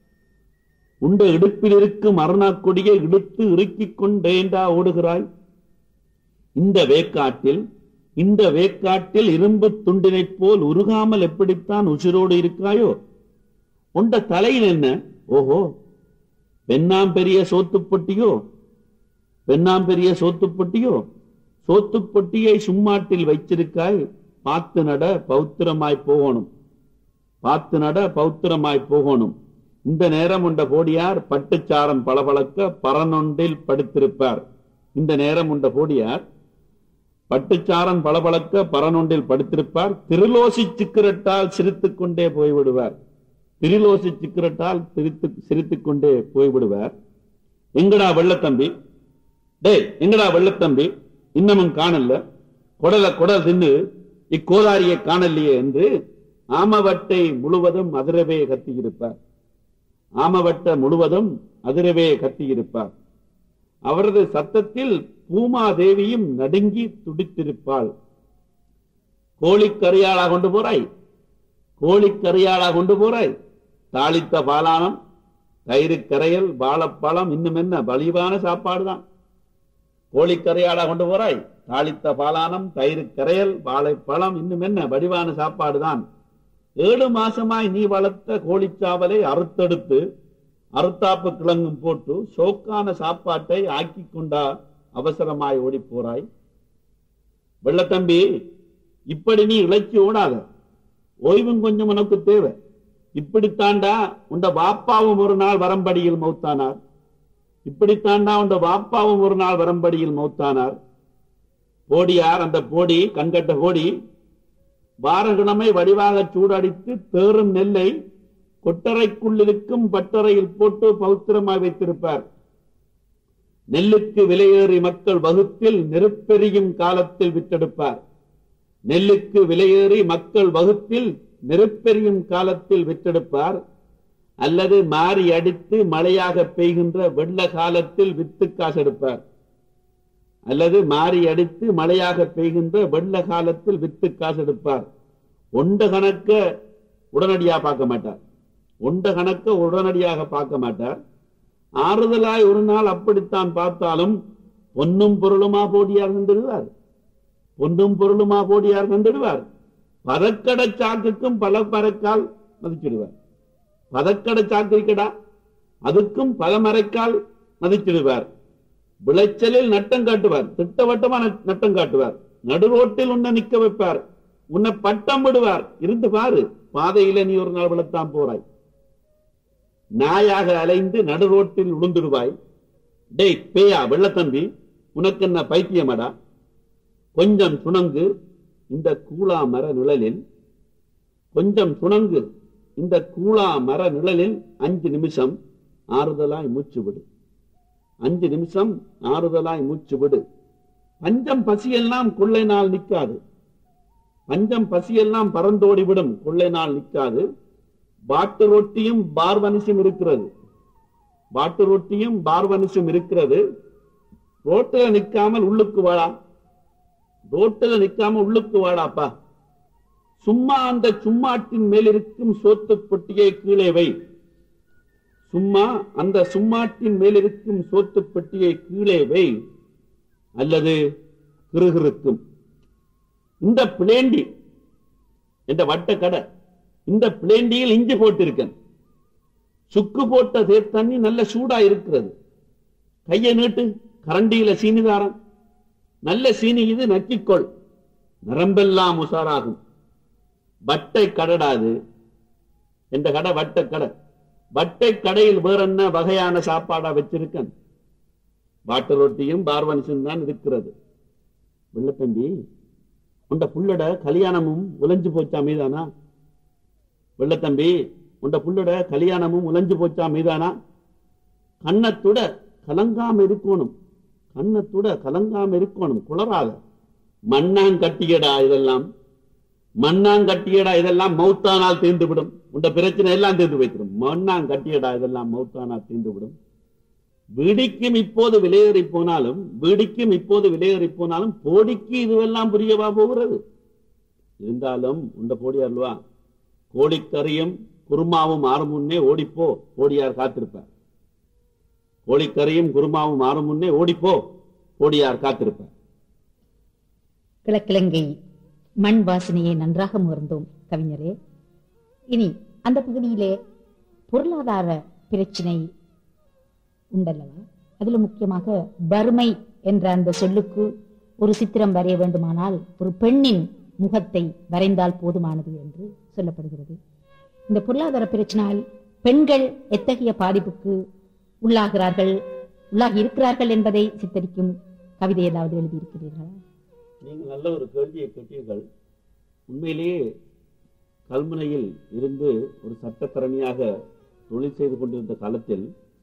உண்ட இடுப்பில் இருக்கும் அருணா கொடியை இழுத்து இறுக்கிக் கொண்டேண்டா ஓடுகிறாய் இந்த வேக்காட்டில் இந்த வேக்காட்டில் இரும்பு துண்டினைப் போல் உருகாமல் எப்படித்தான் உசிரோடு இருக்காயோ உண்ட தலையில் என்ன ஓஹோ பெண்ணாம் பெரிய சோத்துப்பொட்டியோ பெண்ணாம் பெரிய சோத்துப்பொட்டியோ சோத்துப்பொட்டியை சும்மாட்டில் வைச்சிருக்காய் பார்த்து நட பௌத்திரமாய் போகணும் பார்த்து நட பௌத்திரமாய் போகணும் இந்த நேரம் உண்ட போடியார் பட்டுச்சாரம் பளபளக்க பரனொன்றில் படுத்திருப்பார் இந்த நேரம் உண்ட போடியார் பட்டுச்சாரன் பளபளக்க பரனொன்றில் படுத்திருப்பார் திருலோசி சிக்கரட்டால் சிரித்துக் கொண்டே போய்விடுவார் திரிலோசி சிக்கரட்டால் சிரித்து சிரித்துக் கொண்டே போய்விடுவார் எங்கடா வெள்ளத்தம்பி டேய் எங்கடா வெள்ளத்தம்பி இன்னமும் காணல கொடல கொடல் தின்னு இக்கோதாரியை காணலையே என்று ஆமவட்டை முழுவதும் அதிரவே கத்தியிருப்பார் ஆமவட்ட முழுவதும் அதிரவே கத்தியிருப்பார் அவரது சத்தத்தில் பூமாதேவியும் நடுங்கி துடித்திருப்பாள் கோழிக்கறியாளா கொண்டு போறாய் கோழிக்கறியாளா கொண்டு போறாய் தாளித்த பாலானம் தயிரு கரையல் வாழைப்பழம் இன்னும் என்ன வலிவான சாப்பாடு தான் கோழிக்கரையாளா கொண்டு போறாய் தாளித்த பாலானம் தயிரு கரையல் வாழைப்பழம் இன்னும் என்ன வடிவான சாப்பாடு தான் ஏழு மாசமாய் நீ வளர்த்த கோழிச்சாவலை அறுத்தெடுத்து அறுத்தாப்பு கிழங்கும் போட்டு சோக்கான சாப்பாட்டை ஆக்கி கொண்டா அவசரமாய் ஓடி போறாய் வெள்ளத்தம்பி இப்படி நீ இழைச்சி ஓடாத ஓய்வும் கொஞ்சம் உனக்கு தேவை இப்படித்தாண்டா உண்ட வாப்பாவும் ஒரு நாள் வரம்படியில் மௌத்தானார் இப்படித்தாண்டா உண்ட வாப்பாவும் ஒரு நாள் வரம்படியில் மௌத்தானார் போடியார் அந்த போடி கண்கட்ட போடி வாரகிழமை வடிவாக சூடடித்து தேறும் நெல்லை கொட்டறைக்குள்ளிருக்கும் பட்டறையில் போட்டு பௌத்திரமாய் வைத்திருப்பார் நெல்லுக்கு விலையேறி மக்கள் வகுத்தில் நெருப்பெரியும் காலத்தில் விற்றெடுப்பார் நெல்லுக்கு விலையேறி மக்கள் வகுத்தில் நெருப்பெரியும் காலத்தில் விற்றெடுப்பார் அல்லது மாறி அடித்து மழையாக பெய்கின்ற வெள்ள காலத்தில் வித்து காசு எடுப்பார் அல்லது மாறி அடித்து மழையாக பெய்கின்ற வெள்ள காலத்தில் வித்து காசு எடுப்பார் ஒண்ட கணக்க உடனடியாக பார்க்க மாட்டார் ஒண்ட கணக்க உடனடியாக பார்க்க மாட்டார் ஆறுதலாய் ஒரு நாள் அப்படித்தான் பார்த்தாலும் பொன்னும் பொருளுமா போடியார் தந்துடுவார் பொன்னும் பொருளுமா போடியார் தந்துடுவார் பதக்கடை சாக்குக்கும் பல பறக்கால் மதிச்சிடுவார் பதக்கடை சாக்கு இருக்கடா அதுக்கும் பல மறைக்கால் மதிச்சிடுவார் விளைச்சலில் நட்டம் காட்டுவார் திட்டவட்டமா நட்- நட்டம் காட்டுவார் நடுரோட்டில் உன்னை நிக்க வைப்பார் உன்னை பட்டம் விடுவார் இருந்து பாரு பாதையில நீ ஒரு நாள் விழத்தான் போறாய் நாயாக அலைந்து நடுரோட்டில் உளுந்துடுவாய் டேய் பேயா வெள்ளத்தம்பி உனக்கு என்ன பைத்தியமடா கொஞ்சம் சுணங்கு இந்த கூழா மர நிழலில் கொஞ்சம் சுணங்கு இந்த கூழா மர நிழலில் அஞ்சு நிமிஷம் ஆறுதலாய் மூச்சு விடு அஞ்சு நிமிஷம் ஆறுதலாய் மூச்சு விடு பஞ்சம் பசியெல்லாம் கொள்ளை நாள் நிற்காது பஞ்சம் பசியெல்லாம் பறந்தோடிவிடும் கொள்ளை நாள் நிற்காது பாட்டு ரொட்டியும் பார்வனிசும் இருக்கிறது பாட்டு ரொட்டியும் பார்வனிசும் இருக்கிறது ரோட்டுல நிக்காமல் உள்ளுக்கு வாடா ரோட்டுல நிக்காம உள்ளுக்கு வாடாப்பா சும்மா அந்த சும்மாட்டின் மேல் இருக்கும் சோத்து பொட்டியை கீழே வை சும்மா அந்த சும்மாட்டின் மேல் இருக்கும் சோத்து பெட்டியை கீழே வை அல்லது கிருகிருக்கும் இந்த பிளேண்டி என்ற வட்ட கடை இந்த பிளேண்டியில் இஞ்சி போட்டிருக்கேன் சுக்கு போட்ட தேர் தண்ணி நல்ல சூடா இருக்கிறது கையை நீட்டு கரண்டியில சீனிதாரம் நல்ல சீனி இது நக்கிக்கொள் நரம்பெல்லாம் உசாராகும் வட்டை கடடாது என்ற கடை வட்ட கடை வட்டை கடையில் வேற என்ன வகையான சாப்பாடா வச்சிருக்கேன் வாட்டு ரொட்டியும் பார்வனிசும் தான் இருக்கிறது வெள்ளத்தம்பி உண்ட புள்ளட கல்யாணமும் உலைஞ்சு போச்சா மீதானா வெள்ளத்தம்பி உண்ட புள்ளட கல்யாணமும் உலைஞ்சு போச்சா மீதானா கண்ணத்துட கலங்காம இருக்கணும் கண்ணத்துட கலங்காம இருக்கணும் குளராத மண்ணாங்கட்டியடா இதெல்லாம் மண்ணாங்கட்டியடா இதெல்லாம் மௌத்தானால் தீர்ந்து விடும் உண்ட பிரச்சனை எல்லாம் தீர்ந்து வைத்திடும் மண்ணாங்கட்டியடா இதெல்லாம் மௌத்தானால் தீர்ந்து விடும் வீடிக்கும் இப்போது விலையேறி போனாலும் வீடிக்கும் இப்போது விலையேறி போனாலும் போடிக்கு இதுவெல்லாம் புரியவா போகிறது இருந்தாலும் உண்ட போடி அல்வா கோழிக்கறியும் குருமாவும் ஆறும் முன்னே ஓடிப்போ ஓடியார் காத்திருப்பார் கோழிக்கறியும் குருமாவும் ஆறும் முன்னே ஓடிப்போ ஓடியார் காத்திருப்பார் கிழக்கிழங்கை மண் வாசனையை நன்றாக முகர்ந்தோம் கவிஞரே இனி அந்த பகுதியிலே பொருளாதார பிரச்சினை உண்டல்லவா அதுல முக்கியமாக வறுமை என்ற அந்த சொல்லுக்கு ஒரு சித்திரம் வரைய வேண்டுமானால் ஒரு பெண்ணின் முகத்தை வரைந்தால் போதுமானது என்று சொல்லப்படுகிறது இந்த பொருளாதார பிரச்சனையால் பெண்கள் எத்தகைய பாதிப்புக்கு உள்ளாகிறார்கள் உள்ளாகி இருக்கிறார்கள் என்பதை சித்தரிக்கும் கவிதை ஏதாவது எழுதியிருக்கிறீர்களா நீங்கள் நல்ல ஒரு கேள்வியை கேட்டீர்கள் உண்மையிலேயே கல்முனையில் இருந்து ஒரு சட்டத்தரணியாக தொழில் செய்து கொண்டிருந்த காலத்தில்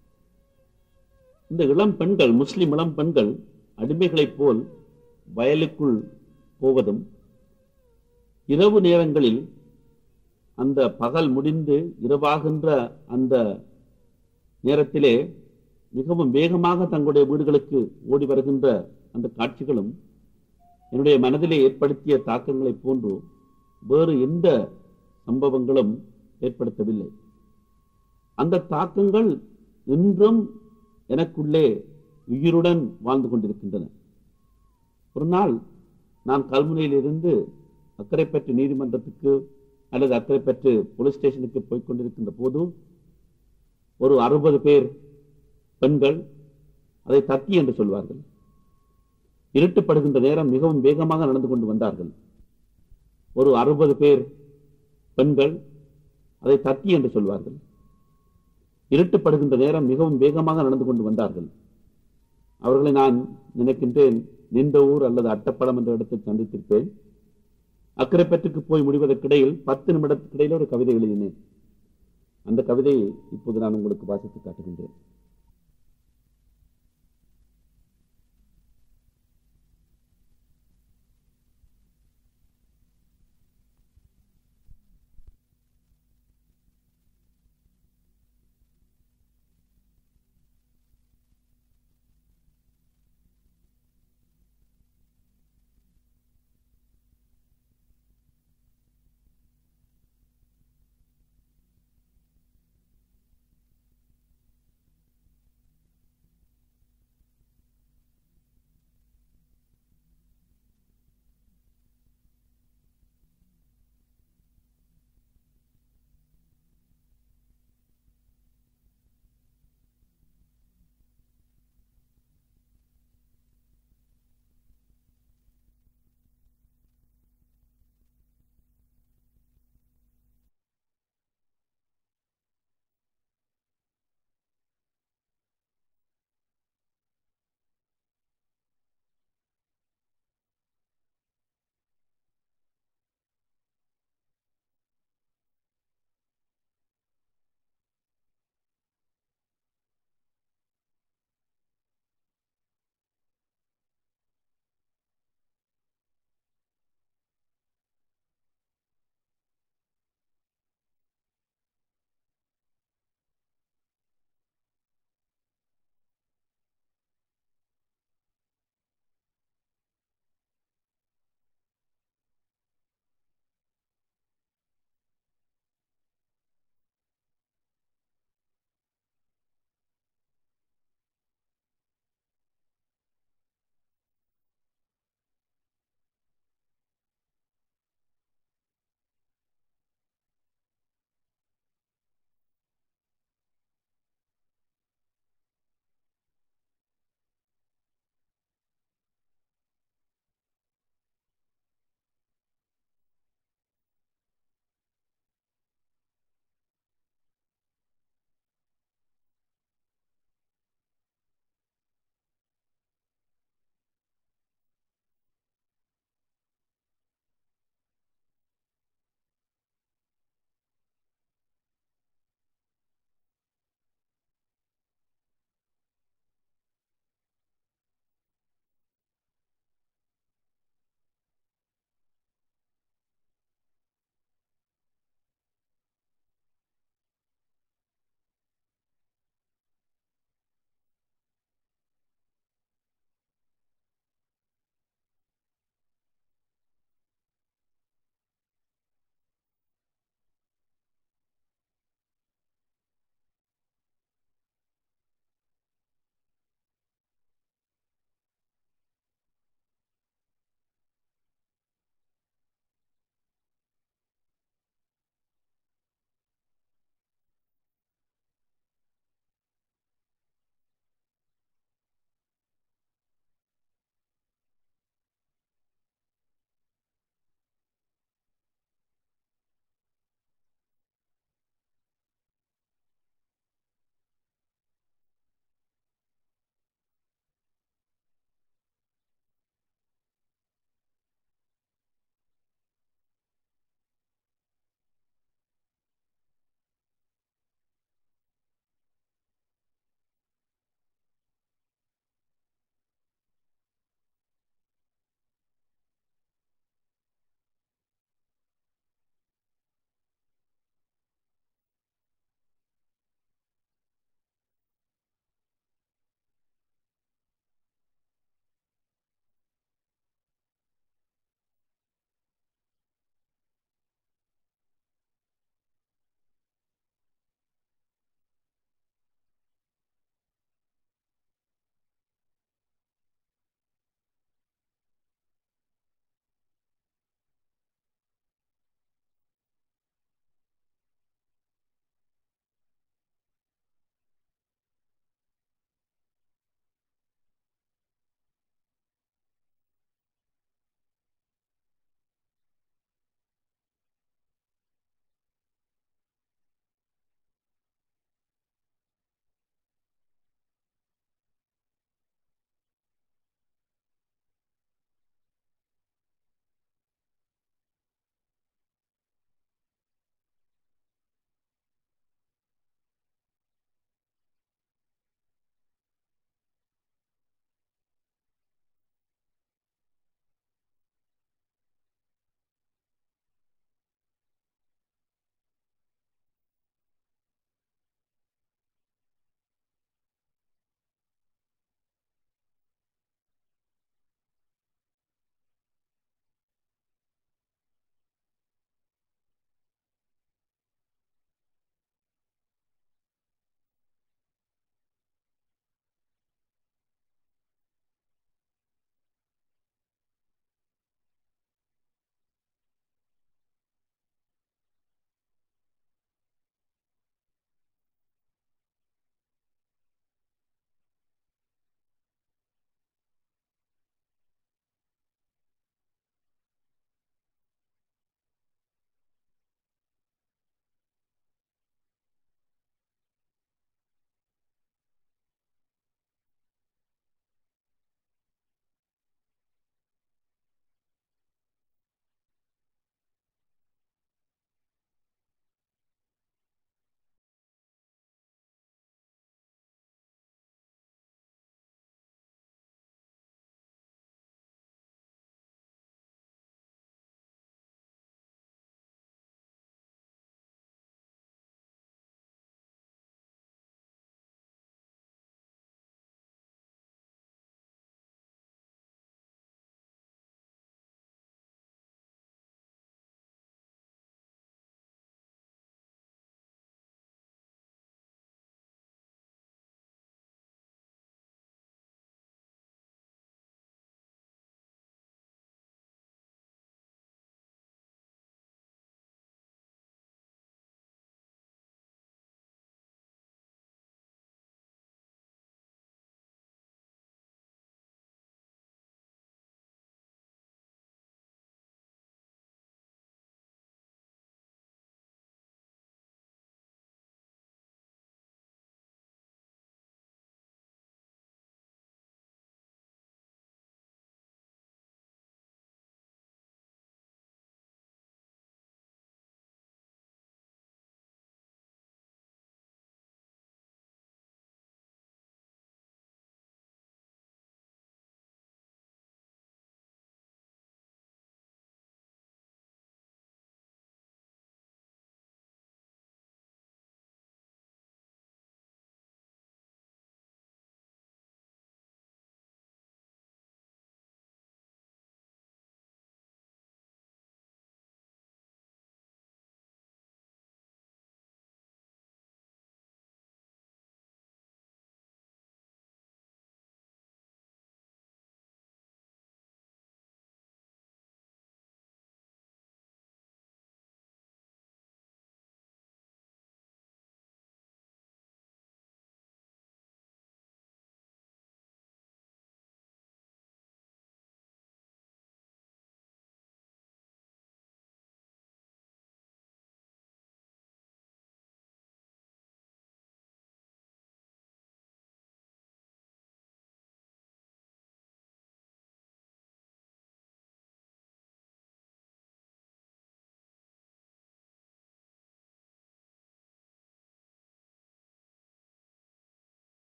இந்த இளம் பெண்கள் முஸ்லிம் இளம் பெண்கள் அடிமைகளைப் போல் வயலுக்குள் போவதும் இரவு நேரங்களில் அந்த பகல் முடிந்து இரவாகின்ற அந்த நேரத்திலே மிகவும் வேகமாக தங்களுடைய வீடுகளுக்கு ஓடி வருகின்ற அந்த காட்சிகளும் என்னுடைய மனதிலே ஏற்படுத்திய தாக்கங்களைப் போன்று வேறு எந்த சம்பவங்களும் ஏற்படுத்தவில்லை அந்த தாக்கங்கள் இன்றும் எனக்குள்ளே உயிருடன் வாழ்ந்து கொண்டிருக்கின்றன ஒரு நாள் நான் கல்முனையிலிருந்து அக்கரைப்பற்று நீதிமன்றத்துக்கு அல்லது அக்கரைப்பற்று போலீஸ் ஸ்டேஷனுக்கு போய்க் கொண்டிருக்கின்ற போது ஒரு அறுபது பேர் பெண்கள் அதை தத்தி என்று சொல்வார்கள் இருட்டுப்படுகின்ற நேரம் மிகவும் வேகமாக நடந்து கொண்டு வந்தார்கள் ஒரு அறுபது பேர் பெண்கள் அதை தத்தி என்று சொல்வார்கள் இருட்டுப்படுகின்ற நேரம் மிகவும் வேகமாக நடந்து கொண்டு வந்தார்கள் அவர்களை நான் நினைக்கின்றேன் நின்ற ஊர் அல்லது அட்டப்படம் என்ற இடத்தில் சந்தித்திருப்பேன் அக்கரைப்பற்றுக்கு போய் முடிவதற்கிடையில் பத்து நிமிடத்துக்கிடையில் ஒரு கவிதை எழுதினேன் அந்த கவிதையை இப்போது நான் உங்களுக்கு வாசித்து காட்டுகின்றேன்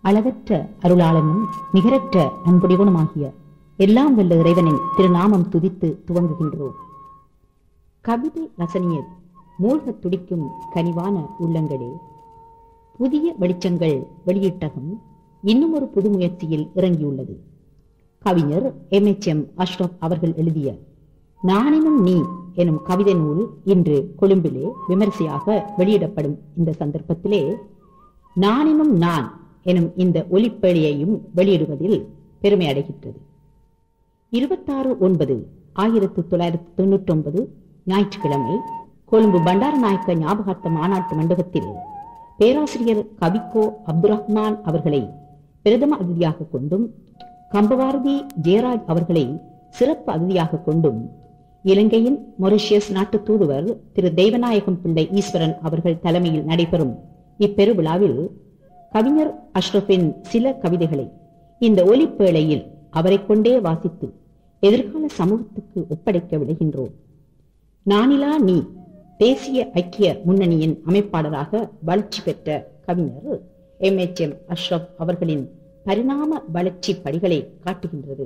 அளவற்ற அருளாளனும் நிகரற்ற அன்புடையவனுமாகிய எல்லாம் வல்ல இறைவனின் திருநாமம் துதித்து துவங்குகின்றோம் கவிதை ரசனியர் மூழ்கத் துடிக்கும் கனிவான உள்ளங்களே புதிய வெளிச்சங்கள் வெளியிட்டகம் இன்னும் ஒரு புது முயற்சியில் இறங்கியுள்ளது கவிஞர் எம் எச் எம் அஷ்ரப் அவர்கள் எழுதிய நானினும் நீ எனும் கவிதை நூல் இன்று கொழும்பிலே விமரிசையாக வெளியிடப்படும் இந்த சந்தர்ப்பத்திலே நானினும் நான் எனும் இந்த ஒலிப்பேழையையும் வெளியிடுவதில் பெருமை அடைகின்றது இருபத்தாறு ஒன்பது ஆயிரத்து தொள்ளாயிரத்து தொண்ணூற்றி ஒன்பது ஞாயிற்றுக்கிழமை கொழும்பு பண்டாரநாயக்க ஞாபகார்த்த மாநாட்டு மண்டபத்தில் பேராசிரியர் கவிக்கோ அப்துல் ரஹ்மான் அவர்களை பிரதம அதிதியாக கொண்டும் கம்பவாரதி ஜெயராஜ் அவர்களை சிறப்பு அதிதியாக கொண்டும் இலங்கையின் மொரிஷியஸ் நாட்டு தூதுவர் திரு தெய்வநாயகம் பிள்ளை ஈஸ்வரன் அவர்கள் தலைமையில் நடைபெறும் இப்பெருவிழாவில் கவிஞர் அஷ்ரஃபின் சில கவிதைகளை இந்த ஒலிப்பேழையில் அவரை கொண்டே வாசித்து எதிர்கால சமூகத்துக்கு ஒப்படைக்க விடுகின்றோம் நானிலா நீ தேசிய ஐக்கிய முன்னணியின் அமைப்பாளராக வளர்ச்சி பெற்ற கவிஞர் எம் எச் எம் அஷ்ரப் அவர்களின் பரிணாம வளர்ச்சி படிகளை காட்டுகின்றது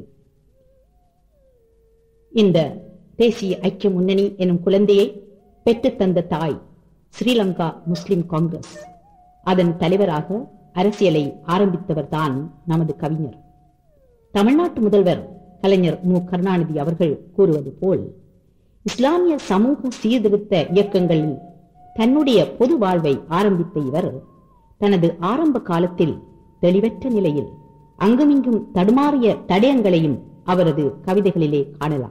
இந்த தேசிய ஐக்கிய முன்னணி எனும் குழந்தையை பெற்றுத் தந்த தாய் ஸ்ரீலங்கா முஸ்லிம் காங்கிரஸ் அதன் தலைவராக அரசியலை ஆரம்பித்தவர்தான் நமது கவிஞர் தமிழ்நாட்டு முதல்வர் கலைஞர் மு கருணாநிதி அவர்கள் கூறுவது போல் இஸ்லாமிய சமூக சீர்திருத்த இயக்கங்களில் தன்னுடைய பொது வாழ்வை ஆரம்பித்த இவர் தனது ஆரம்ப காலத்தில் தெளிவற்ற நிலையில் அங்குமிங்கும் தடுமாறிய தடயங்களையும் அவரது கவிதைகளிலே காணலாம்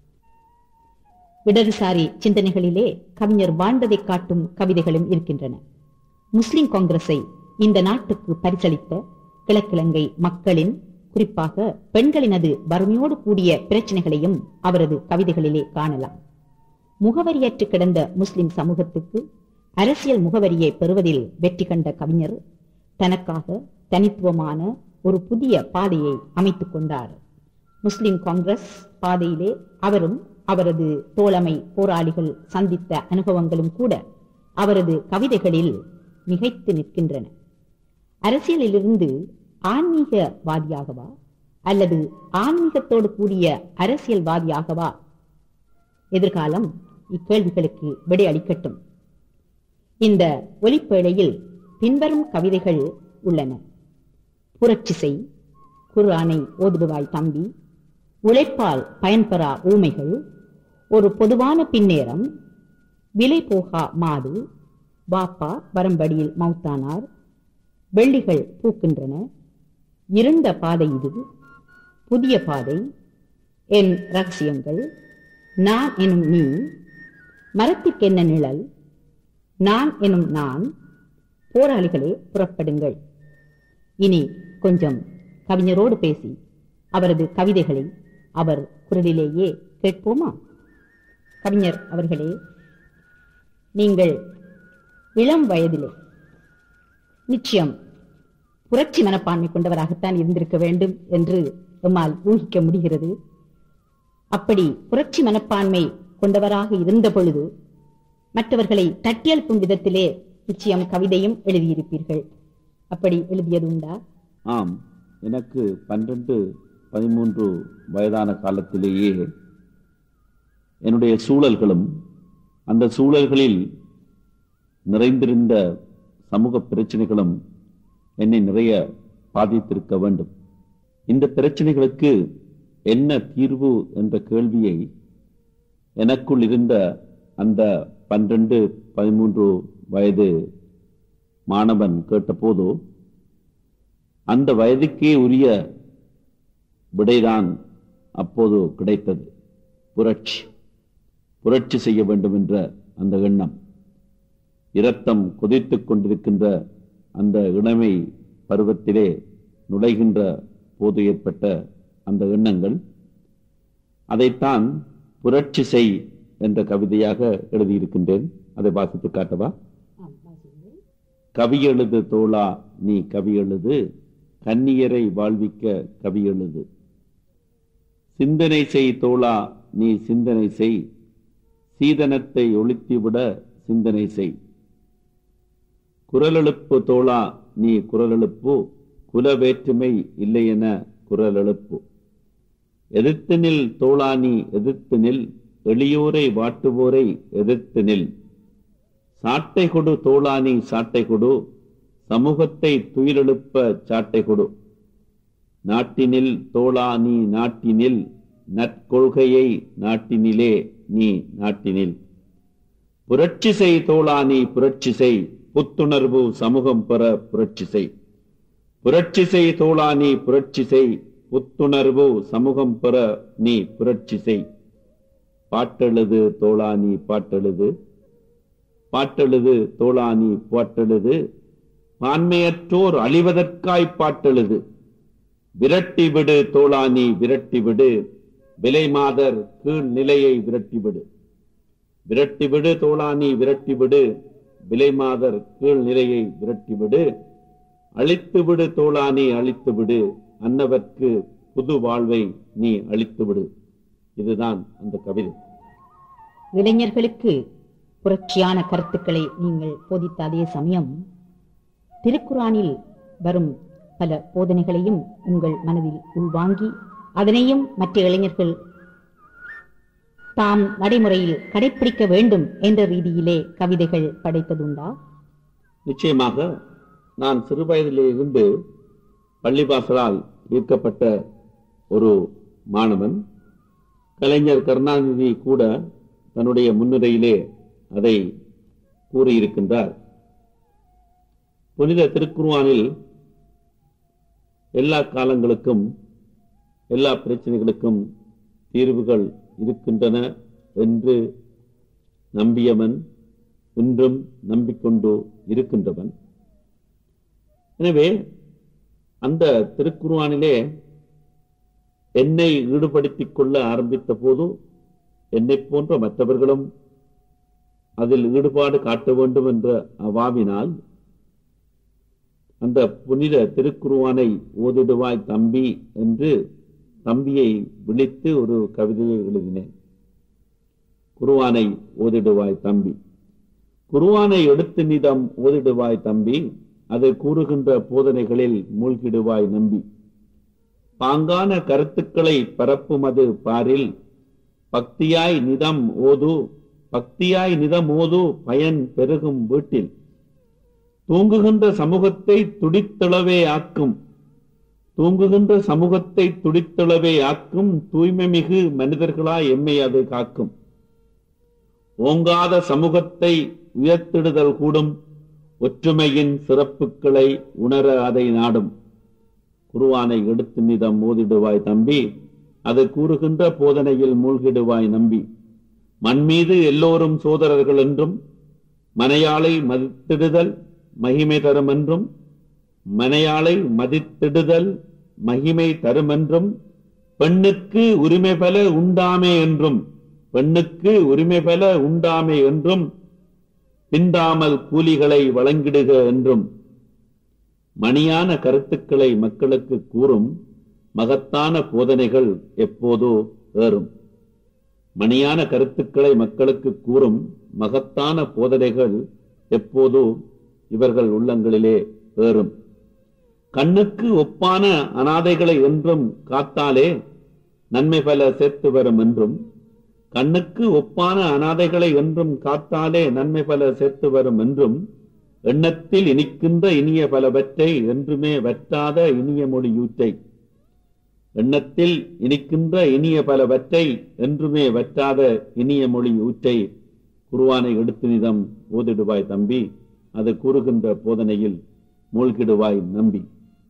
இடதுசாரி சிந்தனைகளிலே கவிஞர் வாழ்ந்ததை காட்டும் கவிதைகளும் இருக்கின்றன முஸ்லிம் காங்கிரஸை இந்த நாட்டுக்கு பரிசளித்த கிழக்கிழங்கை மக்களின் குறிப்பாக பெண்களினது வறுமையோடு கூடிய பிரச்சனைகளையும் அவரது கவிதைகளிலே காணலாம் முகவரியற்று கிடந்த முஸ்லிம் சமூகத்துக்கு அரசியல் முகவரியை பெறுவதில் வெற்றி கண்ட கவிஞர் தனக்காக தனித்துவமான ஒரு புதிய பாதையை அமைத்துக் கொண்டார் முஸ்லிம் காங்கிரஸ் பாதையிலே அவரும் அவரது தோழமை போராளிகள் சந்தித்த அனுபவங்களும் கூட அவரது கவிதைகளில் மிகைத்து நிற்கின்றன அரசியலிலிருந்து ஆன்மீகவாதியாகவா அல்லது ஆன்மீகத்தோடு கூடிய அரசியல்வாதியாகவா எதிர்காலம் இக்கேள்விகளுக்கு விடையளிக்கட்டும் இந்த ஒலிப்பேழையில் பின்வரும் கவிதைகள் உள்ளன புரட்சிசை குர்ஆனை ஓதுடுவாய் தம்பி உழைப்பால் பயன்பெறா ஊமைகள் ஒரு பொதுவான பின்னேரம் விலை போகா மாது பாப்பா வரம்படியில் மௌத்தானார் வெள்ளிகள் பூக்கின்றன இருண்ட பாதை இது புதிய பாதை என் ரகசியங்கள் நான் எனும் நீ மரத்திற்கென்ன நிழல் நான் எனும் நான் போராளிகளே புறப்படுங்கள் இனி கொஞ்சம் கவிஞரோடு பேசி அவரது கவிதைகளை அவர் குரலிலேயே கேட்போமா கவிஞர் அவர்களே நீங்கள் இளம் வயதிலே நிச்சயம் புரட்சி மனப்பான்மை கொண்டவராகத்தான் இருந்திருக்க வேண்டும் என்று எம்மால் ஊகிக்க முடிகிறது அப்படி புரட்சி மனப்பான்மை கொண்டவராக இருந்த பொழுது மற்றவர்களை தட்டியெழுப்பும் விதத்திலே நிச்சயம் கவிதையும் எழுதியிருப்பீர்கள் அப்படி எழுதியது உண்டா ஆம் எனக்கு பன்னிரண்டு பதிமூன்று வயதான காலத்திலேயே என்னுடைய சூழல்களும் அந்த சூழல்களில் நிறைந்திருந்த சமூக பிரச்சனைகளும் என்னை நிறைய பாதித்திருக்க வேண்டும் இந்த பிரச்சனைகளுக்கு என்ன தீர்வு என்ற கேள்வியை எனக்குள் இருந்த அந்த பன்னிரண்டு பதிமூன்று வயது மாணவன் கேட்டபோது அந்த வயதுக்கே உரிய விடைதான் அப்போது கிடைத்தது புரட்சி புரட்சி செய்ய வேண்டும் என்ற அந்த எண்ணம் இரத்தம் கொதித்துக் கொண்டிருக்கின்ற அந்த இளமை பருவத்திலே நுழைகின்ற போது ஏற்பட்ட அந்த எண்ணங்கள் அதைத்தான் புரட்சி செய் என்ற கவிதையாக எழுதியிருக்கின்றேன் அதை வாசித்து காட்டவா கவி எழுது தோழா நீ கவி எழுது கன்னியரை வாழ்விக்க கவி எழுது சிந்தனை செய் தோழா நீ சிந்தனை செய் சீதனத்தை ஒழித்துவிட சிந்தனை செய் குரலெழுப்பு தோழா நீ குரலெழுப்பு குல வேற்றுமை இல்லை என குரல் எழுப்பு எதிர்த்து நில் தோளானி எதிர்த்து நில் எளியோரை வாட்டுவோரை எதிர்த்து நில் சாட்டை கொடு தோளானி சாட்டை கொடு சமூகத்தை துயிலெழுப்ப சாட்டை கொடு நாட்டினில் தோளா நீ நாட்டினில் நற்கொள்கையை நாட்டினிலே நீ நாட்டினில் புரட்சி செய் தோளா நீ புரட்சி செய் புத்துணர்வு சமூகம் பெற புரட்சி செய் புரட்சி செய் தோளா நீ புரட்சி செய் புத்துணர்வு சமூகம் பெற நீ புரட்சி செய் பாட்டெழுது தோளா நீ பாட்டெழுது பாட்டெழுது தோளா நீ பாட்டெழுது பான்மையற்றோர் அழிவதற்காய் பாட்டெழுது விரட்டி விடு தோளா நீ விரட்டி விடு விலை மாதர் கீழ் நிலையை விரட்டி விடு விரட்டி விடு தோளா நீ விரட்டி விடு விலை மாதர் கீழ் நிலையை விரட்டி விடு அழித்து விடு தோளா நீ அழித்து விடு அன்னவர்க்கு புது வாழ்வை நீ அழித்து விடு இதுதான் அந்த கவிதை இளைஞர்களுக்கு புரட்சியான கருத்துக்களை நீங்கள் போதித்த அதே சமயம் திருக்குறானில் வரும் பல போதனைகளையும் உங்கள் மனதில் உள்வாங்கி அதனையும் மற்ற இளைஞர்கள் தாம் நடைமுறையில் கடைப்பிடிக்க வேண்டும் என்ற ரீதியிலே கவிதைகள் படைத்ததுண்டா நிச்சயமாக நான் சிறுவயதிலே இருந்து பள்ளிவாசலால் ஈர்க்கப்பட்ட ஒரு மாணவன் கலைஞர் கருணாநிதி கூட தன்னுடைய முன்னுரையிலே அதை கூறியிருக்கின்றார் புனித திருக்குர்ஆனில் எல்லா காலங்களுக்கும் எல்லா பிரச்சனைகளுக்கும் தீர்வுகள் இருக்கின்றன என்று நம்பியவன் இன்றும் நம்பிக்கொண்டு இருக்கின்றவன் எனவே அந்த திருக்குர்ஆனிலே என்னை ஈடுபடுத்திக் கொள்ள ஆரம்பித்த போது என்னை போன்ற மற்றவர்களும் அதில் ஈடுபாடு காட்ட வேண்டும் என்ற அவாவினால் அந்த புனித திருக்குருவானை ஓதிடுவாய் தம்பி என்று தம்பியை விழித்து ஒரு கவிதையை எழுதினேன் குருவானை ஓதிடுவாய் தம்பி குருவானை எடுத்து நிதம் ஓதிடுவாய் தம்பி அது கூறுகின்ற போதனைகளில் மூழ்கிடுவாய் நம்பி பாங்கான கருத்துக்களை பரப்புமது பாரில் பக்தியாய் நிதம் ஓது பக்தியாய் நிதம் ஓது பயன் பெருகும் வீட்டில் தூங்குகின்ற சமூகத்தை துடித்தளவே ஆக்கும் தூங்குகின்ற சமூகத்தை துடித்தளவே ஆக்கும் தூய்மை மிகு மனிதர்களாய் எம்மை அது காக்கும் ஓங்காத சமூகத்தை உயர்த்திடுதல் கூடும் ஒற்றுமையின் சிறப்புகளை உணர அதை நாடும் குருவானை எடுத்து நிதம் மோதிடுவாய் தம்பி அது கூறுகின்ற போதனையில் மூழ்கிடுவாய் நம்பி மண் மீது எல்லோரும் சோதரர்கள் என்றும் மனையாளை மதித்திடுதல் மகிமை தரும் என்றும் மனையாளை மதித்திடுதல் மகிமை தரும் என்றும் பெண்ணுக்கு உரிமை பெல உண்டாமே என்றும் பெண்ணுக்கு உரிமை பெல உண்டாமே என்றும் பிந்தாமல் கூலிகளை வழங்கிடுக என்றும் மணியான கருத்துக்களை மக்களுக்கு கூறும் மகத்தான போதனைகள் எப்போதோ ஏறும் மணியான கருத்துக்களை மக்களுக்கு கூறும் மகத்தான போதனைகள் எப்போதோ இவர்கள் உள்ளங்களிலே ஏறும் கண்ணுக்கு ஒப்பான அனாதைகளை என்றும் காத்தாலே நன்மை பல சேர்த்து வரும் என்றும் கண்ணுக்கு ஒப்பான அனாதைகளை என்றும் காத்தாலே நன்மை பல சேர்த்து வரும் என்றும் எண்ணத்தில் இனிக்கின்ற இனிய பலவற்றை என்றுமே வற்றாத இனிய மொழியூற்றை எண்ணத்தில் இனிக்கின்ற இனிய பலவற்றை என்றுமே வற்றாத இனிய மொழி ஊற்றை குருவானை எடுத்து நிதம் ஓதிடுவாய் தம்பி அது கூறுகின்ற போதனையில் மூழ்கிடுவாய் நம்பி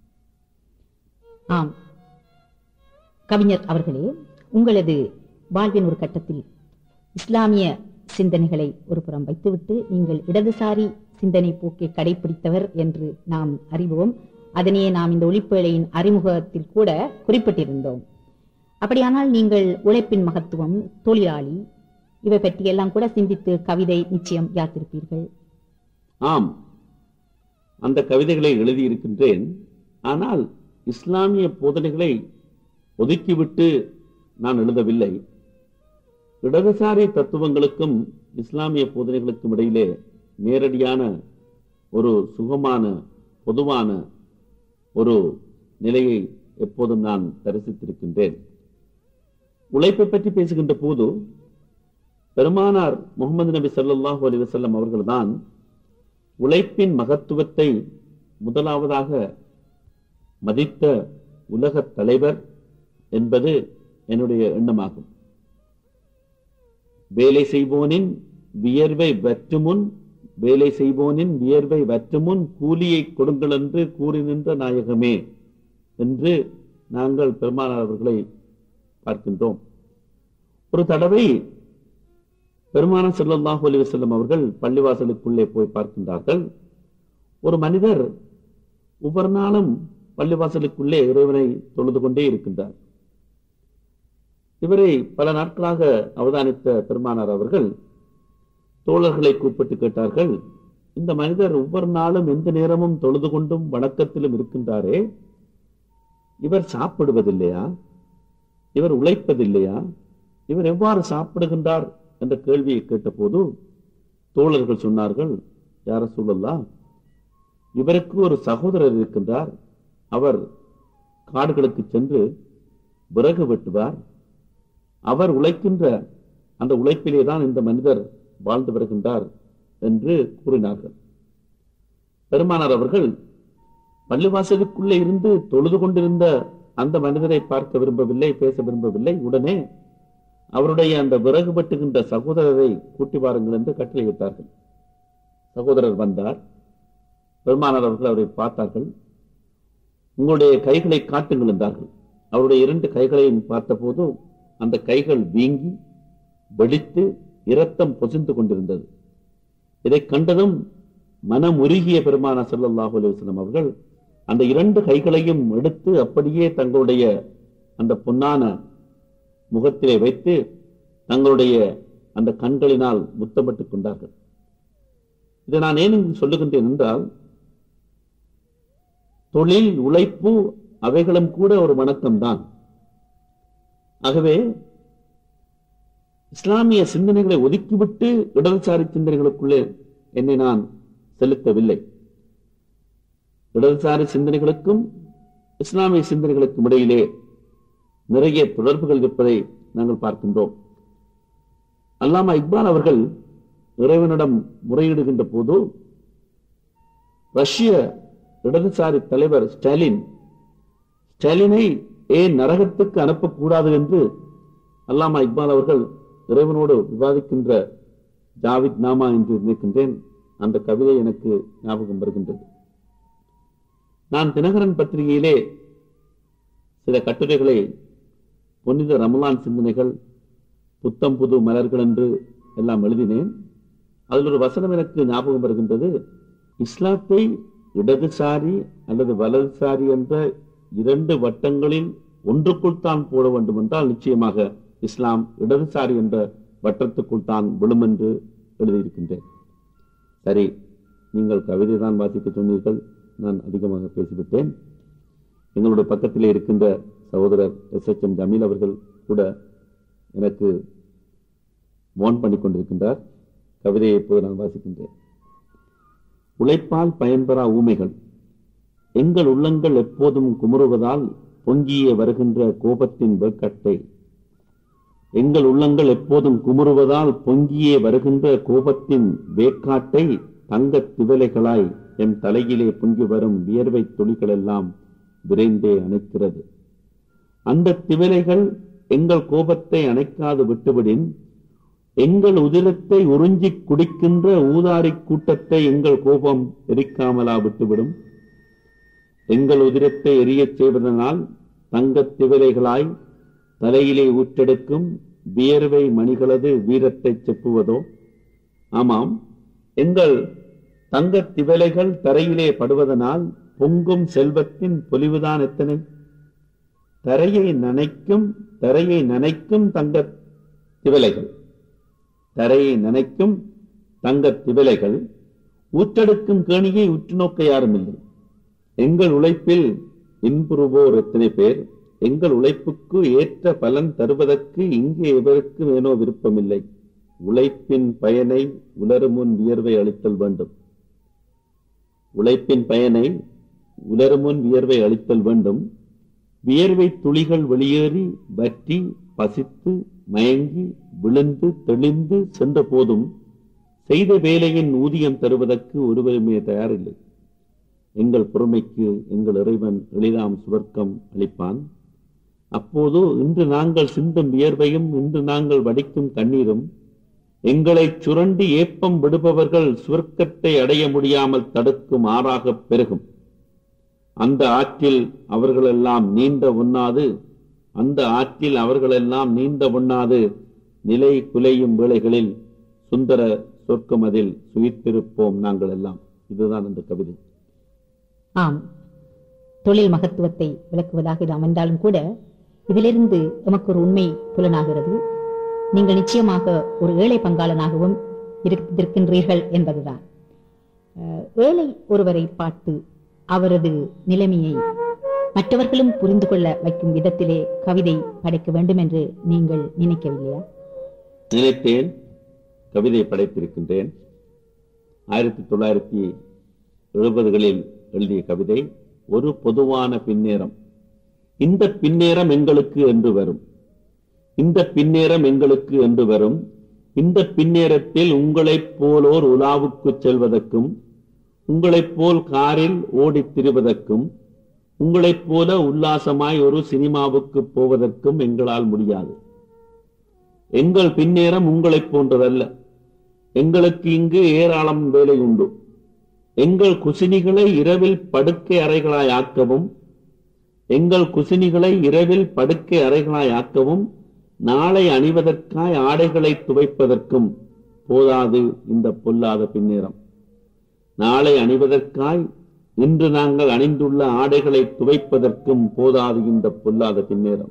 ஆம் கவிஞர் அவர்களே உங்களது வாழ்வின் ஒரு கட்டத்தில் இஸ்லாமிய சிந்தனைகளை ஒரு புறம் வைத்துவிட்டு நீங்கள் இடதுசாரி சிந்தனை போக்கை கடைபிடித்தவர் என்று நாம் அறிவோம் அதனையே நாம் இந்த ஒளிப்பேழையின் அறிமுகத்தில் கூட குறிப்பிட்டிருந்தோம் அப்படியானால் நீங்கள் உழைப்பின் மகத்துவம் தொழிலாளி இவை பற்றியெல்லாம் கூட சிந்தித்து கவிதை நிச்சயம் யாத்திருப்பீர்கள் ஆம் அந்த கவிதைகளை எழுதியிருக்கின்றேன் ஆனால் இஸ்லாமிய போதனைகளை ஒதுக்கிவிட்டு நான் எழுதவில்லை இடதுசாரி தத்துவங்களுக்கும் இஸ்லாமிய போதனைகளுக்கும் இடையிலே நேரடியான ஒரு சுகமான பொதுவான ஒரு நிலையை எப்போதும் நான் தரிசித்திருக்கின்றேன் உழைப்பை பற்றி பேசுகின்ற போது பெருமானார் முகமது நபி ஸல்லல்லாஹு அலைஹி வஸல்லம் அவர்கள்தான் உழைப்பின் மகத்துவத்தை முதலாவதாக மதித்த உலக தலைவர் என்பது என்னுடைய எண்ணமாகும் வேலை செய்வோனின் வியர்வை வற்றுமுன் வேலை செய்வோனின் வியர்வை வற்றுமுன் கூலியை கொடுங்கள் என்று கூறி நின்ற நாயகமே என்று நாங்கள் பெருமானார் அவர்களை பார்க்கின்றோம் ஒரு தடவை பெருமானார் ஸல்லல்லாஹு அலைஹி வஸல்லம் அவர்கள் பள்ளிவாசலுக்குள்ளே போய் பார்க்கின்றார்கள் ஒரு மனிதர் ஒவ்வொரு நாளும் பள்ளிவாசலுக்குள்ளே இறைவனை தொழுது கொண்டே இருக்கின்றார் இவரை பல நாட்களாக அவதானித்த பெருமானார் அவர்கள் தோழர்களை கூப்பிட்டு கேட்டார்கள் இந்த மனிதர் ஒவ்வொரு நாளும் எந்த நேரமும் தொழுது கொண்டும் வணக்கத்திலும் இருக்கின்றாரே இவர் சாப்பிடுவதில்லையா இவர் உழைப்பதில்லையா இவர் எவ்வாறு சாப்பிடுகின்றார் என்ற கேள்வியை கேட்டபோது தோழர்கள் சொன்னார்கள் யார சொல்லலாம் இவருக்கு ஒரு சகோதரர் இருக்கின்றார் அவர் காடுகளுக்கு சென்று விறகு வெட்டுவார் அவர் உழைக்கின்ற அந்த உழைப்பிலே தான் இந்த மனிதர் வாழ்ந்து வருகின்றார் என்று கூறினார்கள் பெருமானார் அவர்கள் பள்ளிவாசலுக்குள்ளே இருந்து தொழுது கொண்டிருந்த அந்த மனிதரை பார்க்க விரும்பவில்லை பேச விரும்பவில்லை உடனே அவருடைய அந்த விறகு வெட்டுகின்ற சகோதரரை கூட்டி வாருங்கள் என்று கட்டளையிட்டார்கள் சகோதரர் வந்தார் பெருமானார் அவர்கள் அவரை பார்த்தார்கள் உங்களுடைய கைகளை காட்டுங்கள் என்றார்கள் அவருடைய இரண்டு கைகளையும் பார்த்தபோது அந்த கைகள் வீங்கி வெடித்து இரத்தம் பொசிந்து கொண்டிருந்தது இதை கண்டதும் மனம் உருகிய பெருமான ஸல்லல்லாஹு அலைஹி வஸல்லம் அவர்கள் அந்த இரண்டு கைகளையும் எடுத்து அப்படியே தங்களுடைய அந்த பொன்னான முகத்திலே வைத்து தங்களுடைய அந்த கண்களினால் முத்தமிட்டுக் கொண்டார்கள் இதை நான் ஏன் இங்கு சொல்லுகின்றேன் என்றால் தொழில் உழைப்பு அவைகளும் கூட ஒரு வணக்கம்தான் ஆகவே இஸ்லாமிய சிந்தனைகளை ஒதுக்கிவிட்டு இடதுசாரி சிந்தனைகளுக்குள்ளே என்னை நான் செலுத்தவில்லை இடதுசாரி சிந்தனைகளுக்கும் இஸ்லாமிய சிந்தனைகளுக்கும் இடையிலே நிறைய தொடர்புகள் இருப்பதை நாங்கள் பார்க்கின்றோம் அல்லாமா இக்பால் அவர்கள் இறைவனிடம் முறையிடுகின்ற போது ரஷ்ய இடதுசாரி தலைவர் ஸ்டாலின் ஸ்டாலினை ஏன் நரகத்துக்கு அனுப்பக்கூடாது என்று அல்லாமா இக்பால் அவர்கள் இறைவனோடு விவாதிக்கின்ற ஜாவித் நாமா என்று நினைக்கின்றேன் அந்த கவிதை எனக்கு ஞாபகம் வருகின்றது நான் தினகரன் பத்திரிகையிலே சில கட்டுரைகளை புனித ரமலான் சிந்தனைகள் புத்தம் புது மலர்கள் என்று எல்லாம் எழுதினேன் அதில் ஒரு வசனம் எனக்கு ஞாபகம் வருகின்றது இஸ்லாத்தை இடதுசாரி அல்லது வலதுசாரி என்ற இரண்டு வட்டங்களில் ஒன்றுக்குள் தான் போட வேண்டும் என்றால் நிச்சயமாக இஸ்லாம் இடதுசாரி என்ற வட்டத்துக்குள் தான் விழும் என்று எழுதியிருக்கின்றேன் சரி நீங்கள் கவிதை தான் வாசிக்க சொன்னீர்கள் நான் அதிகமாக பேசிவிட்டேன் எங்களுடைய பக்கத்திலே இருக்கின்ற சகோதரர் எஸ் எச் எம் ஜமீல் அவர்கள் கூட எனக்கு மோன் பண்ணி கொண்டிருக்கின்றார் கவிதையை இப்போது நான் வாசிக்கின்றேன் உழைப்பால் பயன்பெறா ஊமைகள் எங்கள் உள்ளங்கள் எப்போதும் குமுறுவதால் பொங்கிய வருகின்ற கோபத்தின் வெக்கட்டை எங்கள் உள்ளங்கள் எப்போதும் குமுறுவதால் பொங்கியே வருகின்ற கோபத்தின் வேக்காட்டை தங்கத் திவலைகளாய் என் தலையிலே பொங்கி வரும் வியர்வை துளிகளெல்லாம் விரைந்தே அணைக்கிறது அந்த திவலைகள் எங்கள் கோபத்தை அணைக்காது விட்டுவிடின் எங்கள் உதிரத்தை உறிஞ்சிக் குடிக்கின்ற ஊதாரி கூட்டத்தை எங்கள் கோபம் எரிக்காமலா விட்டுவிடும் எங்கள் உதிரத்தை எரியச் செய்வதனால் தங்கத் திவலைகளாய் தலையிலே ஊற்றெடுக்கும் வியர்வை மணிகளது வீரத்தை செப்புவதோ ஆமாம் எங்கள் தங்கத் திவலைகள் தரையிலே படுவதனால் பொங்கும் செல்வத்தின் பொலிவுதான் எத்தனை தரையை நனைக்கும் தரையை நனைக்கும் தங்கத் திவலைகள் தரையை நனைக்கும் தங்கத் திவலைகள் ஊற்றெடுக்கும் கேணியை உற்று நோக்க யாரும் இல்லை எங்கள் உழைப்பில் இன்புறுவோர் எத்தனை பேர் எங்கள் உழைப்புக்கு ஏற்ற பலன் தருவதற்கு இங்கே எவருக்கு ஏனோ விருப்பமில்லை உழைப்பின் பயனை உலருமுன் வியர்வை அளித்தல் வேண்டும் உழைப்பின் பயனை உலருமுன் வியர்வை அளித்தல் வேண்டும் வியர்வை துளிகள் வெளியேறி வற்றி பசித்து மயங்கி விழுந்து தெளிந்து சென்ற போதும் செய்த வேலையின் ஊதியம் தருவதற்கு ஒருவருமே தயாரில்லை எங்கள் பொறுமைக்கு எங்கள் இறைவன் எளிதாம் சுவர்க்கம் அளிப்பான் அப்போது இன்று நாங்கள் சிந்தும் வியர்வையும் இன்று நாங்கள் வடிக்கும் கண்ணீரும் எங்களை சுரண்டி ஏப்பம் விடுபவர்கள் சுவர்க்கத்தை அடைய முடியாமல் தடுக்கும் ஆறாக பெருகும் அந்த ஆற்றில் அவர்களெல்லாம் நீந்த உண்ணாது அந்த ஆற்றில் அவர்களெல்லாம் நீந்த உண்ணாது நிலை குலையும் வேளைகளில் சுந்தர சொர்க்கம் அதில் சுயித்திருப்போம் நாங்கள் எல்லாம் இதுதான் அந்த கவிதை ஆம் தொழில் மகத்துவத்தை விளக்குவதாக இது அமைந்தாலும் கூட இதிலிருந்து எமக்கு ஒரு உண்மை புலனாகிறது நீங்கள் நிச்சயமாக ஒரு ஏழை பங்காளனாகவும் இருக்கின்றீர்கள் என்பதுதான் அஹ், ஏழை ஒருவரை பார்த்து அவரது நிலைமையை மற்றவர்களும் புரிந்து கொள்ள வைக்கும் விதத்திலே கவிதை படைக்க வேண்டும் என்று நீங்கள் நினைக்கவில்லையா நினைத்தேன் கவிதை படைத்திருக்கின்றேன் ஆயிரத்தி தொள்ளாயிரத்தி எழுபதுகளில் எழுதிய கவிதை ஒரு பொதுவான பின்னேரம் இந்த பின்னேரம் எங்களுக்கு என்று வரும் இந்த பின்னேரம் எங்களுக்கு என்று வரும் இந்த பின்னேரத்தில் உங்களைப் போலோர் உலாவுக்கு செல்வதற்கும் உங்களைப் போல் காரில் ஓடித் திரிவதற்கும் உங்களைப் போல உல்லாசமாய் ஒரு சினிமாவுக்கு போவதற்கும் எங்களால் முடியாது எங்கள் பின்னேரம் உங்களைப் போன்றதல்ல எங்களுக்கு இங்கு ஏராளம் வேலை உண்டு எங்கள் குசினிகளை இரவில் படுக்கை அறைகளாய் ஆக்கவும் எங்கள் குசினிகளை இரவில் படுக்கை அறைகளாய் ஆக்கவும் நாளை அணிவதற்காய் ஆடைகளை துவைப்பதற்கும் போதாது இந்த பொல்லாத பின்னேரம் நாளை அணிவதற்காய் இன்று நாங்கள் அணிந்துள்ள ஆடைகளை துவைப்பதற்கும் போதாது இந்த பொல்லாத பின்னேரம்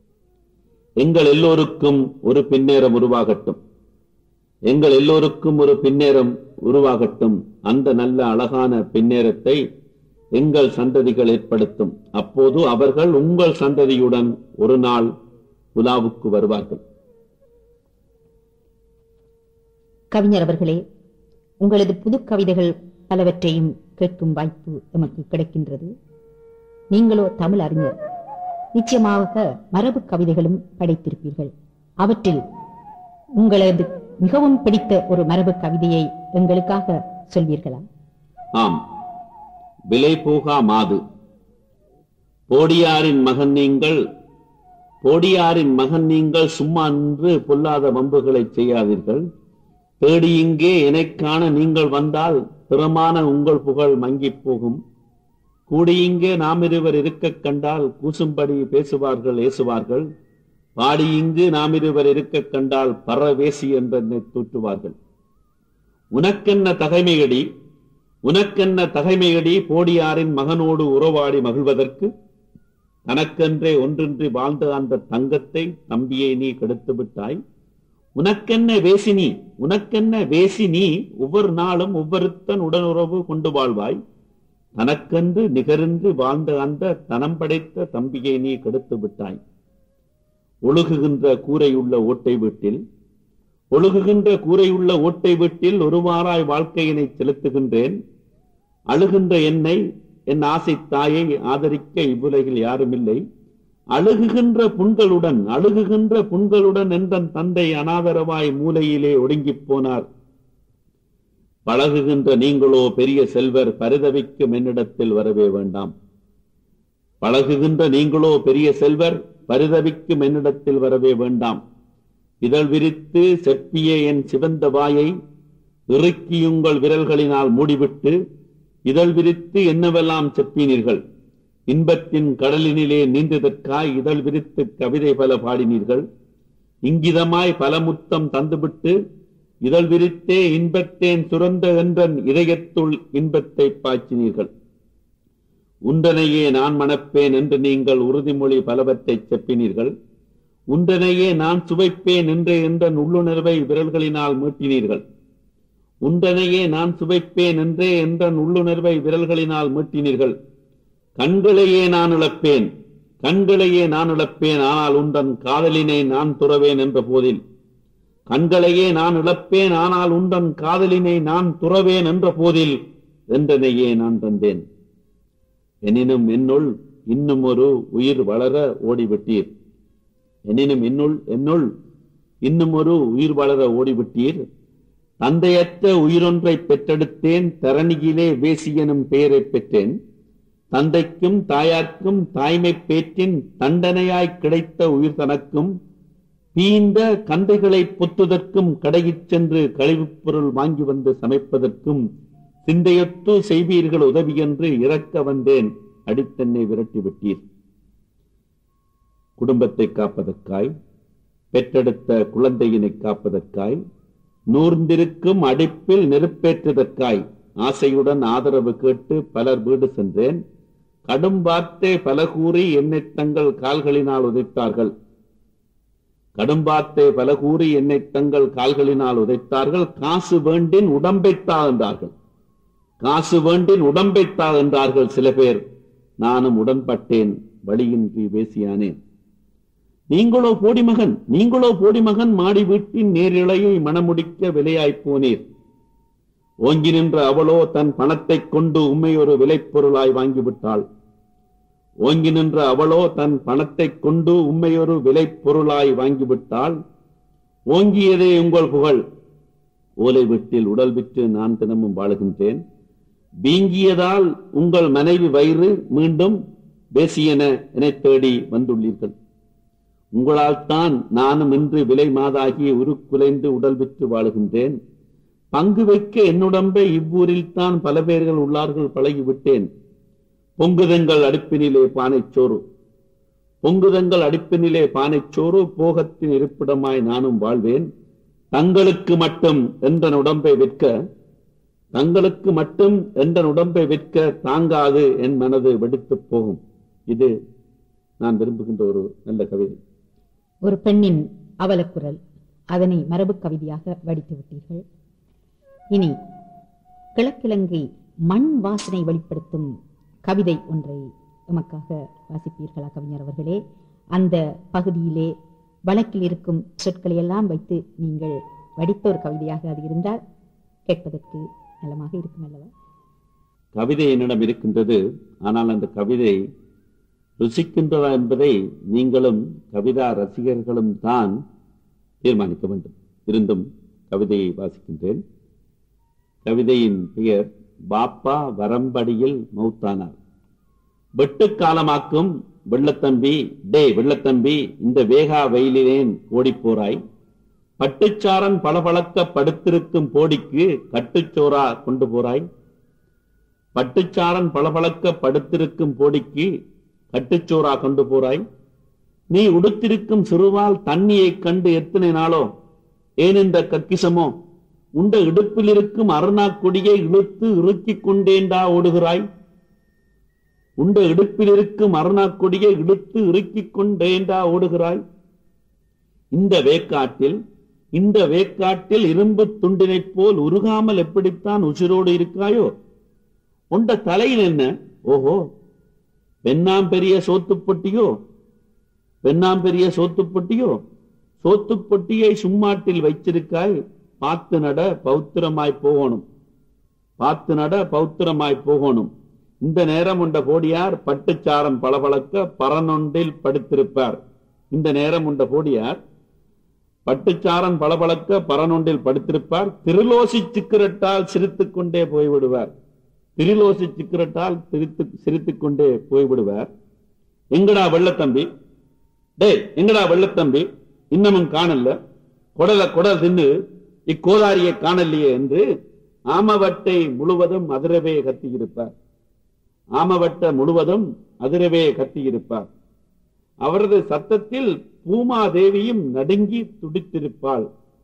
எங்கள் எல்லோருக்கும் ஒரு பின்னேரம் உருவாகட்டும் எங்கள் எல்லோருக்கும் ஒரு பின்னேரம் உருவாகட்டும் அந்த நல்ல அழகான பின்னேரத்தை எங்கள் சந்ததிகள் ஏற்படுத்தும் அப்போது அவர்கள் உங்கள் சந்ததியுடன் ஒரு நாள் உலாவுக்கு வருவார்கள் கவிஞர் அவர்களே உங்களது புது கவிதைகள் பலவற்றையும் கேட்கும் வாய்ப்பு எமக்கு கிடைக்கின்றது நீங்களோ தமிழ் அறிஞர் நிச்சயமாக மரபு கவிதைகளும் படைத்திருப்பீர்கள் அவற்றில் உங்களது மிகவும் பிடித்த ஒரு மரபு கவிதையை எங்களுக்காக சொல்வீர்களா ஆம் விலை போகா மாது போடியாரின் மகன் நீங்கள் போடியாரின் மகன் நீங்கள் சும்மா நின்று பொல்லாத வம்புகளை செய்யாதீர்கள் தேடி இங்கே எனக்கான நீங்கள் வந்தால் திறமான உங்கள் புகழ் மங்கிப் போகும் கூடி இங்கே நாம் இருவர் இருக்கக் கண்டால் கூசும்படி பேசுவார்கள் ஏசுவார்கள் பாடி இங்கு நாம் இருவர் இருக்கக் கண்டால் பரவேசி என்றென்னை தூற்றுவார்கள் உனக்கென்ன தகைமையடி உனக்கென்ன தகைமையடி போடியாரின் மகனோடு உறவாடி மகிழ்வதற்கு தனக்கென்றே ஒன்றின்றி வாழ்ந்த அந்த தங்கத்தை தம்பியை நீ கெடுத்து விட்டாய் உனக்கென்ன வேசினி உனக்கென்ன வேசினி ஒவ்வொரு நாளும் ஒவ்வொருத்தன் உடனுறவு கொண்டு வாழ்வாய் தனக்கென்று நிகரின்றி வாழ்ந்த அந்த தனம் படைத்த தம்பியை நீ கெடுத்து விட்டாய் ஒழுகுகின்ற கூரையுள்ள ஓட்டை வீட்டில் ஒழுகுகின்ற கூரையுள்ள ஓட்டை வீட்டில் ஒருவாராய் வாழ்க்கையினை செலுத்துகின்றேன் அழுகின்ற என்னை என் ஆசை தாயை ஆதரிக்க இவ்வுலகில் யாருமில்லை அழுகுகின்ற புண்களுடன் அழுகுகின்ற புண்களுடன் என்றன் தந்தை அனாதரவாய் மூலையிலே ஒடுங்கிப் போனார் பழகுகின்ற நீங்களோ பெரிய செல்வர் பரிதவிக்கும் என்னிடத்தில் வரவே வேண்டாம் பழகுகின்ற நீங்களோ பெரிய செல்வர் பரிதவிக்கும் என்னிடத்தில் வரவே வேண்டாம் இதழ் விரித்து செப்பிய என் சிவந்த வாயை இறுக்கியுங்கள் விரல்களினால் மூடிவிட்டு இதழ் விரித்து என்னவெல்லாம் செப்பினீர்கள் இன்பத்தின் கடலினிலே நீந்ததற்காய் இதழ் விரித்து கவிதை பல பாடினீர்கள் இங்கிதமாய் பல முத்தம் தந்துவிட்டு இதழ் விரித்தே இன்பத்தேன் சுரந்த என்றன் இதயத்துள் இன்பத்தை பாய்ச்சினீர்கள் உண்டனையே நான் மணப்பேன் என்று நீங்கள் உறுதிமொழி பலவற்றை செப்பினீர்கள் உண்டனையே நான் சுவைப்பேன் என்று என்ற உள்ளுணர்வை விரல்களினால் மீட்டினீர்கள் உண்டனையே நான் சுவைப்பேன் என்றே என்ற உள்ளுணர்வை விரல்களினால் மீட்டினீர்கள் கண்களையே நான் இழப்பேன் கண்களையே நான் இழப்பேன் ஆனால் உந்தன் காதலினை நான் துறவேன் என்ற போதில் கண்களையே நான் இழப்பேன் ஆனால் உந்தன் காதலினை நான் துறவேன் என்ற போதில் என்றனையே நான் தந்தேன் எனினும் என்னுள் இன்னும் ஒரு உயிர் வளர ஓடிவிட்டீர் எனினும் என்னுள் என்னுள் இன்னும் ஒரு உயிர் வளர ஓடிவிட்டீர் தந்தையற்ற உயிரொன்றை பெற்றெடுத்தேன் தரணியிலே வேசி எனும் பெயரை பெற்றேன் தந்தைக்கும் தாயார்க்கும் தாய்மை பேற்றின் தண்டனையாய் கிடைத்த உயிர் தனக்கும் பீந்த கந்தைகளை பொத்துதற்கும் கடையிற் சென்று கழிவுப் பொருள் வாங்கி வந்து சமைப்பதற்கும் சிந்தையொத்து செய்வீர்கள் உதவி என்று இறக்க வந்தேன் அடித்தன்னை விரட்டி விட்டீர் குடும்பத்தை காப்பதற்காய் பெற்றெடுத்த குழந்தையினை காப்பதற்காய் நூர்ந்திருக்கும் அடிப்பில் நெருப்பேற்றுவதற்காய் ஆசையுடன் ஆதரவு கேட்டு பலர் வீடு சென்றேன் கடும் வார்த்தை பல கூறி என்னை தங்கள் கால்களினால் உதைத்தார்கள் கடும் வார்த்தை பல கூறி என்னை தங்கள் கால்களினால் உதைத்தார்கள் காசு வேண்டின் உடம்பைத்தா என்றார்கள் காசு வேண்டின் உடம்பைத்தா என்றார்கள் சில பேர் நானும் உடன்பட்டேன் வழியின்றி பேசியானேன் நீங்களோ போடிமகன் நீங்களோ போடிமகன் மாடி வீட்டின் நேரிழையை மணமுடிக்க விலையாய்ப் போனீர் ஓங்கி நின்ற அவளோ தன் பணத்தைக் கொண்டு உண்மை ஒரு விலைப்பொருளாய் வாங்கிவிட்டாள் ஓங்கி நின்ற அவளோ தன் பணத்தைக் கொண்டு உண்மையொரு விலைப்பொருளாய் வாங்கிவிட்டாள் ஓங்கியதே உங்கள் புகழ் ஓலை வீட்டில் உடல் விட்டு நான் தினமும் வாழுகின்றேன் வீங்கியதால் உங்கள் மனைவி வயிறு மீண்டும் பேசியன என தேடி வந்துள்ளீர்கள் உங்களால் தான் நானும் இன்று விலை மாதாகி உருக்குலைந்து உடல் விற்று வாழுகின்றேன் பங்கு வைக்க என்னுடம்பே இவ்வூரில் தான் பல பேர்கள் உள்ளார்கள் பழகிவிட்டேன் பொங்குதங்கள் அடுப்பினிலே பானைச்சோறு பொங்குதங்கள் அடுப்பினிலே பானைச்சோறு போகத்தின் இருப்பிடமாய் நானும் வாழ்வேன் தங்களுக்கு மட்டும் என்ற உடம்பை விற்க தங்களுக்கு மட்டும் என்ற உடம்பை விற்க தாங்காது என் மனது வெடித்துப் போகும் இது நான் விரும்புகின்ற ஒரு நல்ல கவிதை ஒரு பெண்ணின் அவலக்குரல் அதனை மரபு கவிதையாக வடித்து விட்டீர்கள் இனி கிழக்கிழங்கை மண் வாசனை வெளிப்படுத்தும் கவிதை ஒன்றை எமக்காக வாசிப்பீர்களா கவிஞர் அவர்களே அந்த பகுதியிலே வழக்கில் இருக்கும் சொற்களை எல்லாம் வைத்து நீங்கள் வடித்த ஒரு கவிதையாக அது இருந்தால் கேட்பதற்கு நலமாக இருக்கும் அல்லவா கவிதை என்னிடம் இருக்கின்றது ஆனால் அந்த கவிதை ருசிக்கின்றதா என்பதை நீங்களும் கவிதா ரசிகர்களும் தான் தீர்மானிக்க வேண்டும் இருந்தும் கவிதையை வாசிக்கின்றேன் கவிதையின் பெயர் பாப்பா வரம்படியில் மௌத்தானார் வெட்டுக்காலமாக்கும் வெள்ளத்தம்பி டே வெள்ளத்தம்பி இந்த வேகா வெயிலினேன் ஓடிப்போராய் பட்டுச்சாரன் பளபளக்க படுத்திருக்கும் போடிக்கு கட்டுச்சோரா கொண்டு போறாய் பட்டுச்சாரன் பளபளக்க படுத்திருக்கும் போடிக்கு கட்டுச்சோரா கொண்டு போறாய் நீ உடுத்திருக்கும் சிறுவால் தண்ணியைக் கண்டு எத்தனை நாளோ ஏன் இந்த கக்கிசமோ உண்ட இடுப்பில் இருக்கும் அருணா கொடியை இழுத்து இறுக்கிக் கொண்டேண்டா ஓடுகிறாய் உண்ட இடுப்பில் இருக்கும் அருணா கொடியை இழுத்து இறுக்கிக் கொண்டேண்டா ஓடுகிறாய் இந்த வேக்காட்டில் இந்த வேக்காட்டில் இரும்பு துண்டினைப் போல் உருகாமல் எப்படித்தான் உசிரோடு இருக்காயோ உண்ட தலையில் என்ன ஓஹோ பெண்ணாம் பெரிய சோத்துப்பொட்டியோ பெண்ணாம் பெரிய சோத்துப்பொட்டியோ சோத்துப்பொட்டியை சும்மாட்டில் வைச்சிருக்காய் பார்த்து நட பௌத்திரமாய் போகணும் பார்த்து நட பௌத்திரமாய் போகணும் இந்த நேரம் உண்ட போடியார் பட்டுச்சாரம் பளபளக்க பரனொன்றில் படுத்திருப்பார் இந்த நேரம் உண்ட போடியார் பட்டுச்சாரன் பளபளக்க பரனொன்றில் படுத்திருப்பார் திருலோசி சிக்கரட்டால் சிரித்துக் கொண்டே போய்விடுவார் திரிலோசி சிக்கரட்டால் சிரித்து சிரித்துக் கொண்டே போய்விடுவார் எங்கடா வெள்ளத்தம்பி டேய் எங்கடா வெள்ளத்தம்பி இன்னமும் காணல குடல குடல் தின்னு இக்கோதாரியை காணலையே என்று ஆமவட்டை முழுவதும் அதிரவே கத்தியிருப்பார் ஆமவட்ட முழுவதும் அதிரவே கத்தியிருப்பார் அவரது சத்தத்தில் பூமாதேவியும் நடுங்கி துடித்திருப்பாள்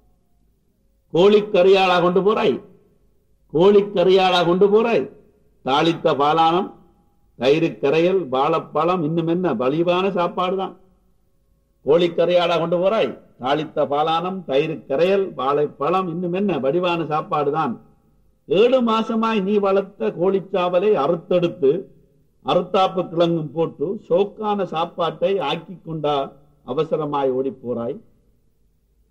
கோழிக்கறியாளா கொண்டு போறாய் கோழிக்கறியாளா கொண்டு போறாய் தாளித்த பாலானம் தயிரு கரையல் வாழைப்பழம் இன்னும் என்ன வலிவான சாப்பாடு தான் கோழிக்கரையாடா கொண்டு போறாய் தாளித்த பாலானம் தயிரு கரையல் வாழைப்பழம் இன்னும் என்ன வடிவான சாப்பாடு தான் ஏழு மாசமாய் நீ வளர்த்த கோழிச்சாவலை அறுத்தெடுத்து அறுத்தாப்பு கிழங்கும் போட்டு சோக்கான சாப்பாட்டை ஆக்கி கொண்டா அவசரமாய் ஓடி போறாய்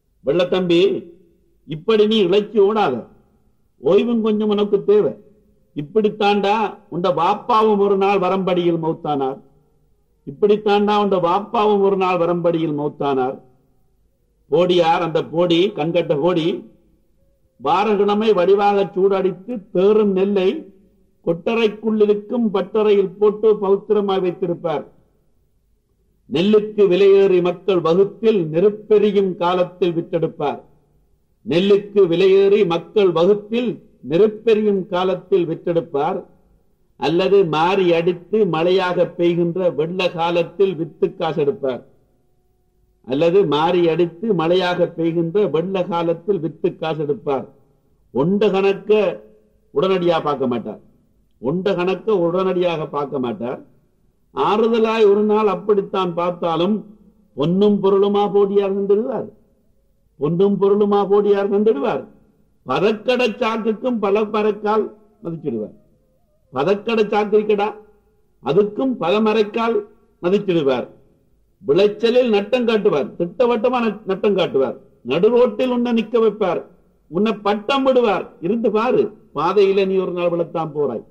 வெள்ளத்தம்பி இப்படி நீ இழைச்சி ஓடாத ஓய்வும் கொஞ்சம் உனக்கு தேவை இப்படித்தாண்டா உண்ட வாப்பாவும் ஒரு நாள் வரம்படியில் மௌத்தானார் இப்படித்தாண்டா உண்ட வாப்பாவும் ஒரு நாள் வரம்படியில் மௌத்தானார் போடியார் அந்த போடி கண்கட்ட போடி வாரகிழமை வடிவாக சூடடித்து தேறும் நெல்லை கொட்டறைக்குள்ளிருக்கும் பட்டறையில் போட்டு பௌத்திரமாய் வைத்திருப்பார் நெல்லுக்கு விலையேறி மக்கள் வகுத்தில் நெருப்பெரியும் காலத்தில் விற்றெடுப்பார் நெல்லுக்கு விலையேறி மக்கள் வகுத்தில் நெருப்பெரியும் காலத்தில் விற்றெடுப்பார் அல்லது மாறி அடித்து மழையாக பெய்கின்ற வெள்ள காலத்தில் வித்து காசெடுப்பார் அல்லது மாறி அடித்து மழையாக பெய்கின்ற வெள்ள காலத்தில் வித்து காசெடுப்பார் ஒண்ட கணக்க உடனடியாக பார்க்க மாட்டார் ஒண்ட கணக்க உடனடியாக பார்க்க மாட்டார் ஆறுதலாய் ஒரு நாள் அப்படித்தான் பார்த்தாலும் பொன்னும் பொருளுமா போடியார் தந்திடுவார் பொன்னும் பொருளுமா போடியார் தந்திடுவார் பதக்கடை சாக்குக்கும் பல பறக்கால் மதிச்சிடுவார் பதக்கடை சாக்கு இருக்கடா அதுக்கும் பல மறைக்கால் மதிச்சிடுவார் விளைச்சலில் நட்டம் காட்டுவார் திட்டவட்டமா நட்- நட்டம் காட்டுவார் நடுரோட்டில் உன்னை நிக்க வைப்பார் உன்னை பட்டம் விடுவார் இருந்து பாரு பாதையில நீ ஒரு நாள் விழத்தான் போறாய்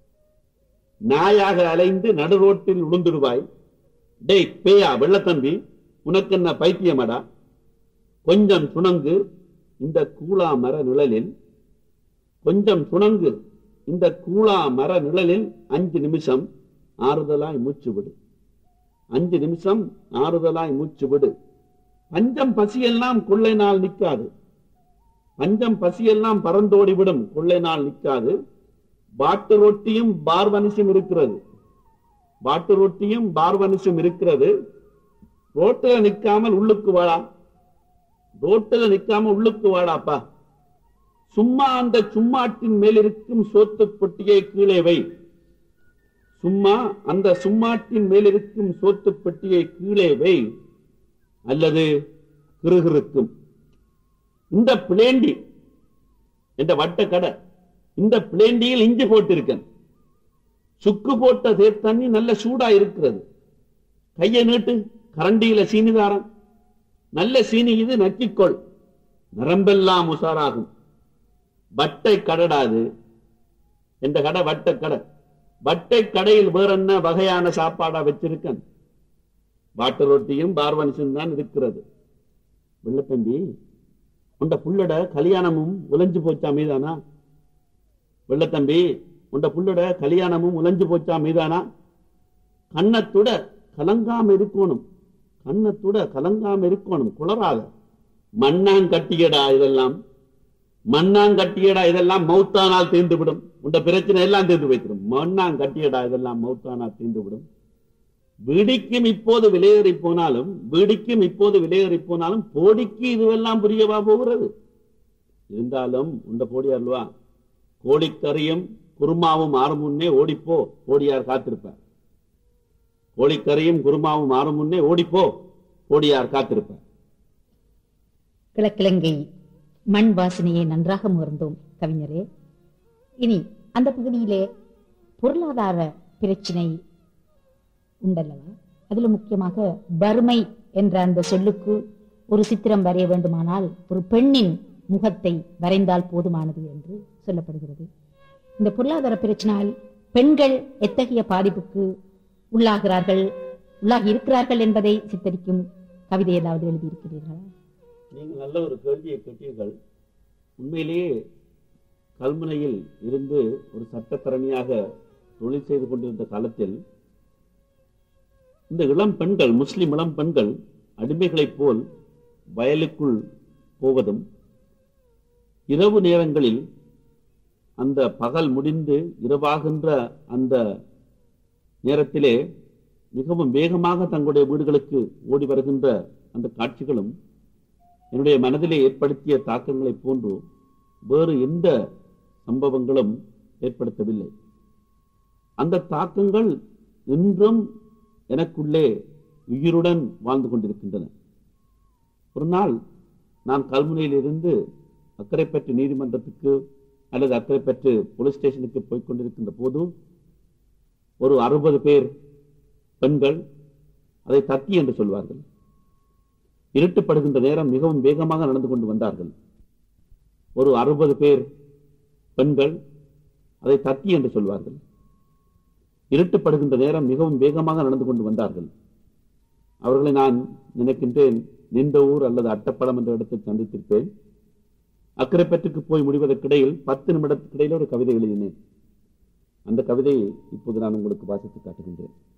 நாயாக அலைந்து நடுரோட்டில் உளுந்துடுவாய் டேய் பேயா வெள்ளத்தம்பி உனக்கு என்ன பைத்தியமடா கொஞ்சம் சுணங்கு இந்த கூழா மர நிழலில் கொஞ்சம் சுணங்கு இந்த கூழா மர நிழலில் அஞ்சு நிமிஷம் ஆறுதலாய் மூச்சு விடு அஞ்சு நிமிஷம் ஆறுதலாய் மூச்சு விடு பஞ்சம் பசியெல்லாம் கொள்ளை நாள் நிற்காது பஞ்சம் பசியெல்லாம் பறந்தோடி விடும் கொள்ளை நாள் நிற்காது பாட்டு ரொட்டியும் பார்வனிசும் இருக்கிறது பாட்டு ரொட்டியும் பார்வனிசும் இருக்கிறது ரோட்டுல நிக்காமல் உள்ளுக்கு வாடா ரோட்டுல நிக்காம உள்ளுக்கு வாடாப்பா சும்மா அந்த சும்மாட்டின் மேல் இருக்கும் சோத்து பொட்டியை கீழே வை சும்மா அந்த சும்மாட்டின் மேல் இருக்கும் சோத்து பெட்டியை கீழே வை அல்லது கிருகிருக்கும் இந்த பிளேண்டி என்ற வட்ட கடை இந்த பிளேண்டியில் இஞ்சி போட்டிருக்கேன் சுக்கு போட்ட தேர் தண்ணி நல்ல சூடா இருக்கிறது கையை நீட்டு கரண்டியில சீனிதாரம் நல்ல சீனி இது நக்கிக்கொள் நரம்பெல்லாம் உசாராகும் வட்டை கடடாது என்ற கடை வட்ட கடை வட்டை கடையில் வேற என்ன வகையான சாப்பாடா வச்சிருக்கேன் வாட்டு ரொட்டியும் பார்வனிசும் தான் இருக்கிறது வெள்ளத்தம்பி உண்ட புள்ளட கல்யாணமும் உலைஞ்சு போச்சா மீதானா வெள்ளத்தம்பி உண்ட புள்ளட கல்யாணமும் உலைஞ்சு போச்சா மீதானா கண்ணத்துட கலங்காம இருக்கணும் கண்ணத்துட கலங்காம இருக்கணும் குளராத மண்ணாங் கட்டியடா இதெல்லாம் மண்ணாங் கட்டியடா இதெல்லாம் மௌத்தானால் தீர்ந்து விடும் உண்ட பிரச்சனை எல்லாம் தீர்ந்து வைத்திடும் மண்ணாங் கட்டியடா இதெல்லாம் மௌத்தானால் தீர்ந்து விடும் வீடிக்கும் இப்போது விலையேறி போனாலும் வீடிக்கும் இப்போது விலையேறி போனாலும் போடிக்கு இதுவெல்லாம் புரியவா போகிறது இருந்தாலும் உண்ட போடியார் அல்லவா கோழிக்கறியும் குருமாவும் ஆறும் முன்னே ஓடிப்போ போடியார் காத்திருப்பார் கோழிக்கறியும் குருமாவும் ஆறும் முன்னே ஓடிப்போ போடியார் காத்திருப்பார் கிழக்கிழங்கை மண் வாசனையை நன்றாக முகர்ந்தோம் கவிஞரே இனி அந்த பகுதியிலே பொருளாதார பிரச்சினை உண்டல்லவா அதுல முக்கியமாக வறுமை என்ற அந்த சொல்லுக்கு ஒரு சித்திரம் வரைய வேண்டுமானால் ஒரு பெண்ணின் முகத்தை வரைந்தால் போதுமானது என்று சொல்லப்படுகிறது இந்த பொருளாதார பிரச்சனையால் பெண்கள் எத்தகைய பாதிப்புக்கு உள்ளாகிறார்கள் உள்ளாகி இருக்கிறார்கள் என்பதை சித்தரிக்கும் கவிதை ஏதாவது எழுதியிருக்கிறீர்களா நீங்கள் நல்ல ஒரு கேள்வியை கேட்டீர்கள் உண்மையிலேயே கல்முனையில் இருந்து ஒரு சட்டத்தரணியாக தொழில் செய்து கொண்டிருந்த காலத்தில் இந்த இளம் பெண்கள் முஸ்லிம் இளம் பெண்கள் அடிமைகளைப் போல் வயலுக்குள் போவதும் இரவு நேரங்களில் அந்த பகல் முடிந்து இரவாகின்ற அந்த நேரத்திலே மிகவும் வேகமாக தங்களுடைய வீடுகளுக்கு ஓடி வருகின்ற அந்த காட்சிகளும் என்னுடைய மனதிலே ஏற்படுத்திய தாக்கங்களைப் போன்று வேறு எந்த சம்பவங்களும் ஏற்படுத்தவில்லை அந்த தாக்கங்கள் இன்றும் எனக்குள்ளே உயிருடன் வாழ்ந்து கொண்டிருக்கின்றன ஒரு நாள் நான் கல்முனையில் இருந்து அக்கரைப்பற்று நீதிமன்றத்துக்கு அல்லது அக்கரைப்பற்று போலீஸ் ஸ்டேஷனுக்கு போய்க் கொண்டிருக்கின்ற போது ஒரு அறுபது பேர் பெண்கள் அதை தத்தி என்று சொல்வார்கள் இருட்டுப்படுகின்ற நேரம் மிகவும் வேகமாக நடந்து கொண்டு வந்தார்கள் ஒரு அறுபது பேர் பெண்கள் அதை தத்தி என்று சொல்வார்கள் இருட்டுப்படுகின்ற நேரம் மிகவும் வேகமாக நடந்து கொண்டு வந்தார்கள் அவர்களை நான் நினைக்கின்றேன் நின்ற ஊர் அல்லது அட்டப்படம் என்ற இடத்தில் சந்தித்திருப்பேன் அக்கரைப்பற்றுக்கு போய் முடிவதற்கிடையில் பத்து நிமிடத்துக்கிடையில் ஒரு கவிதை எழுதினேன் அந்த கவிதையை இப்போது நான் உங்களுக்கு வாசித்து காட்டுகின்றேன்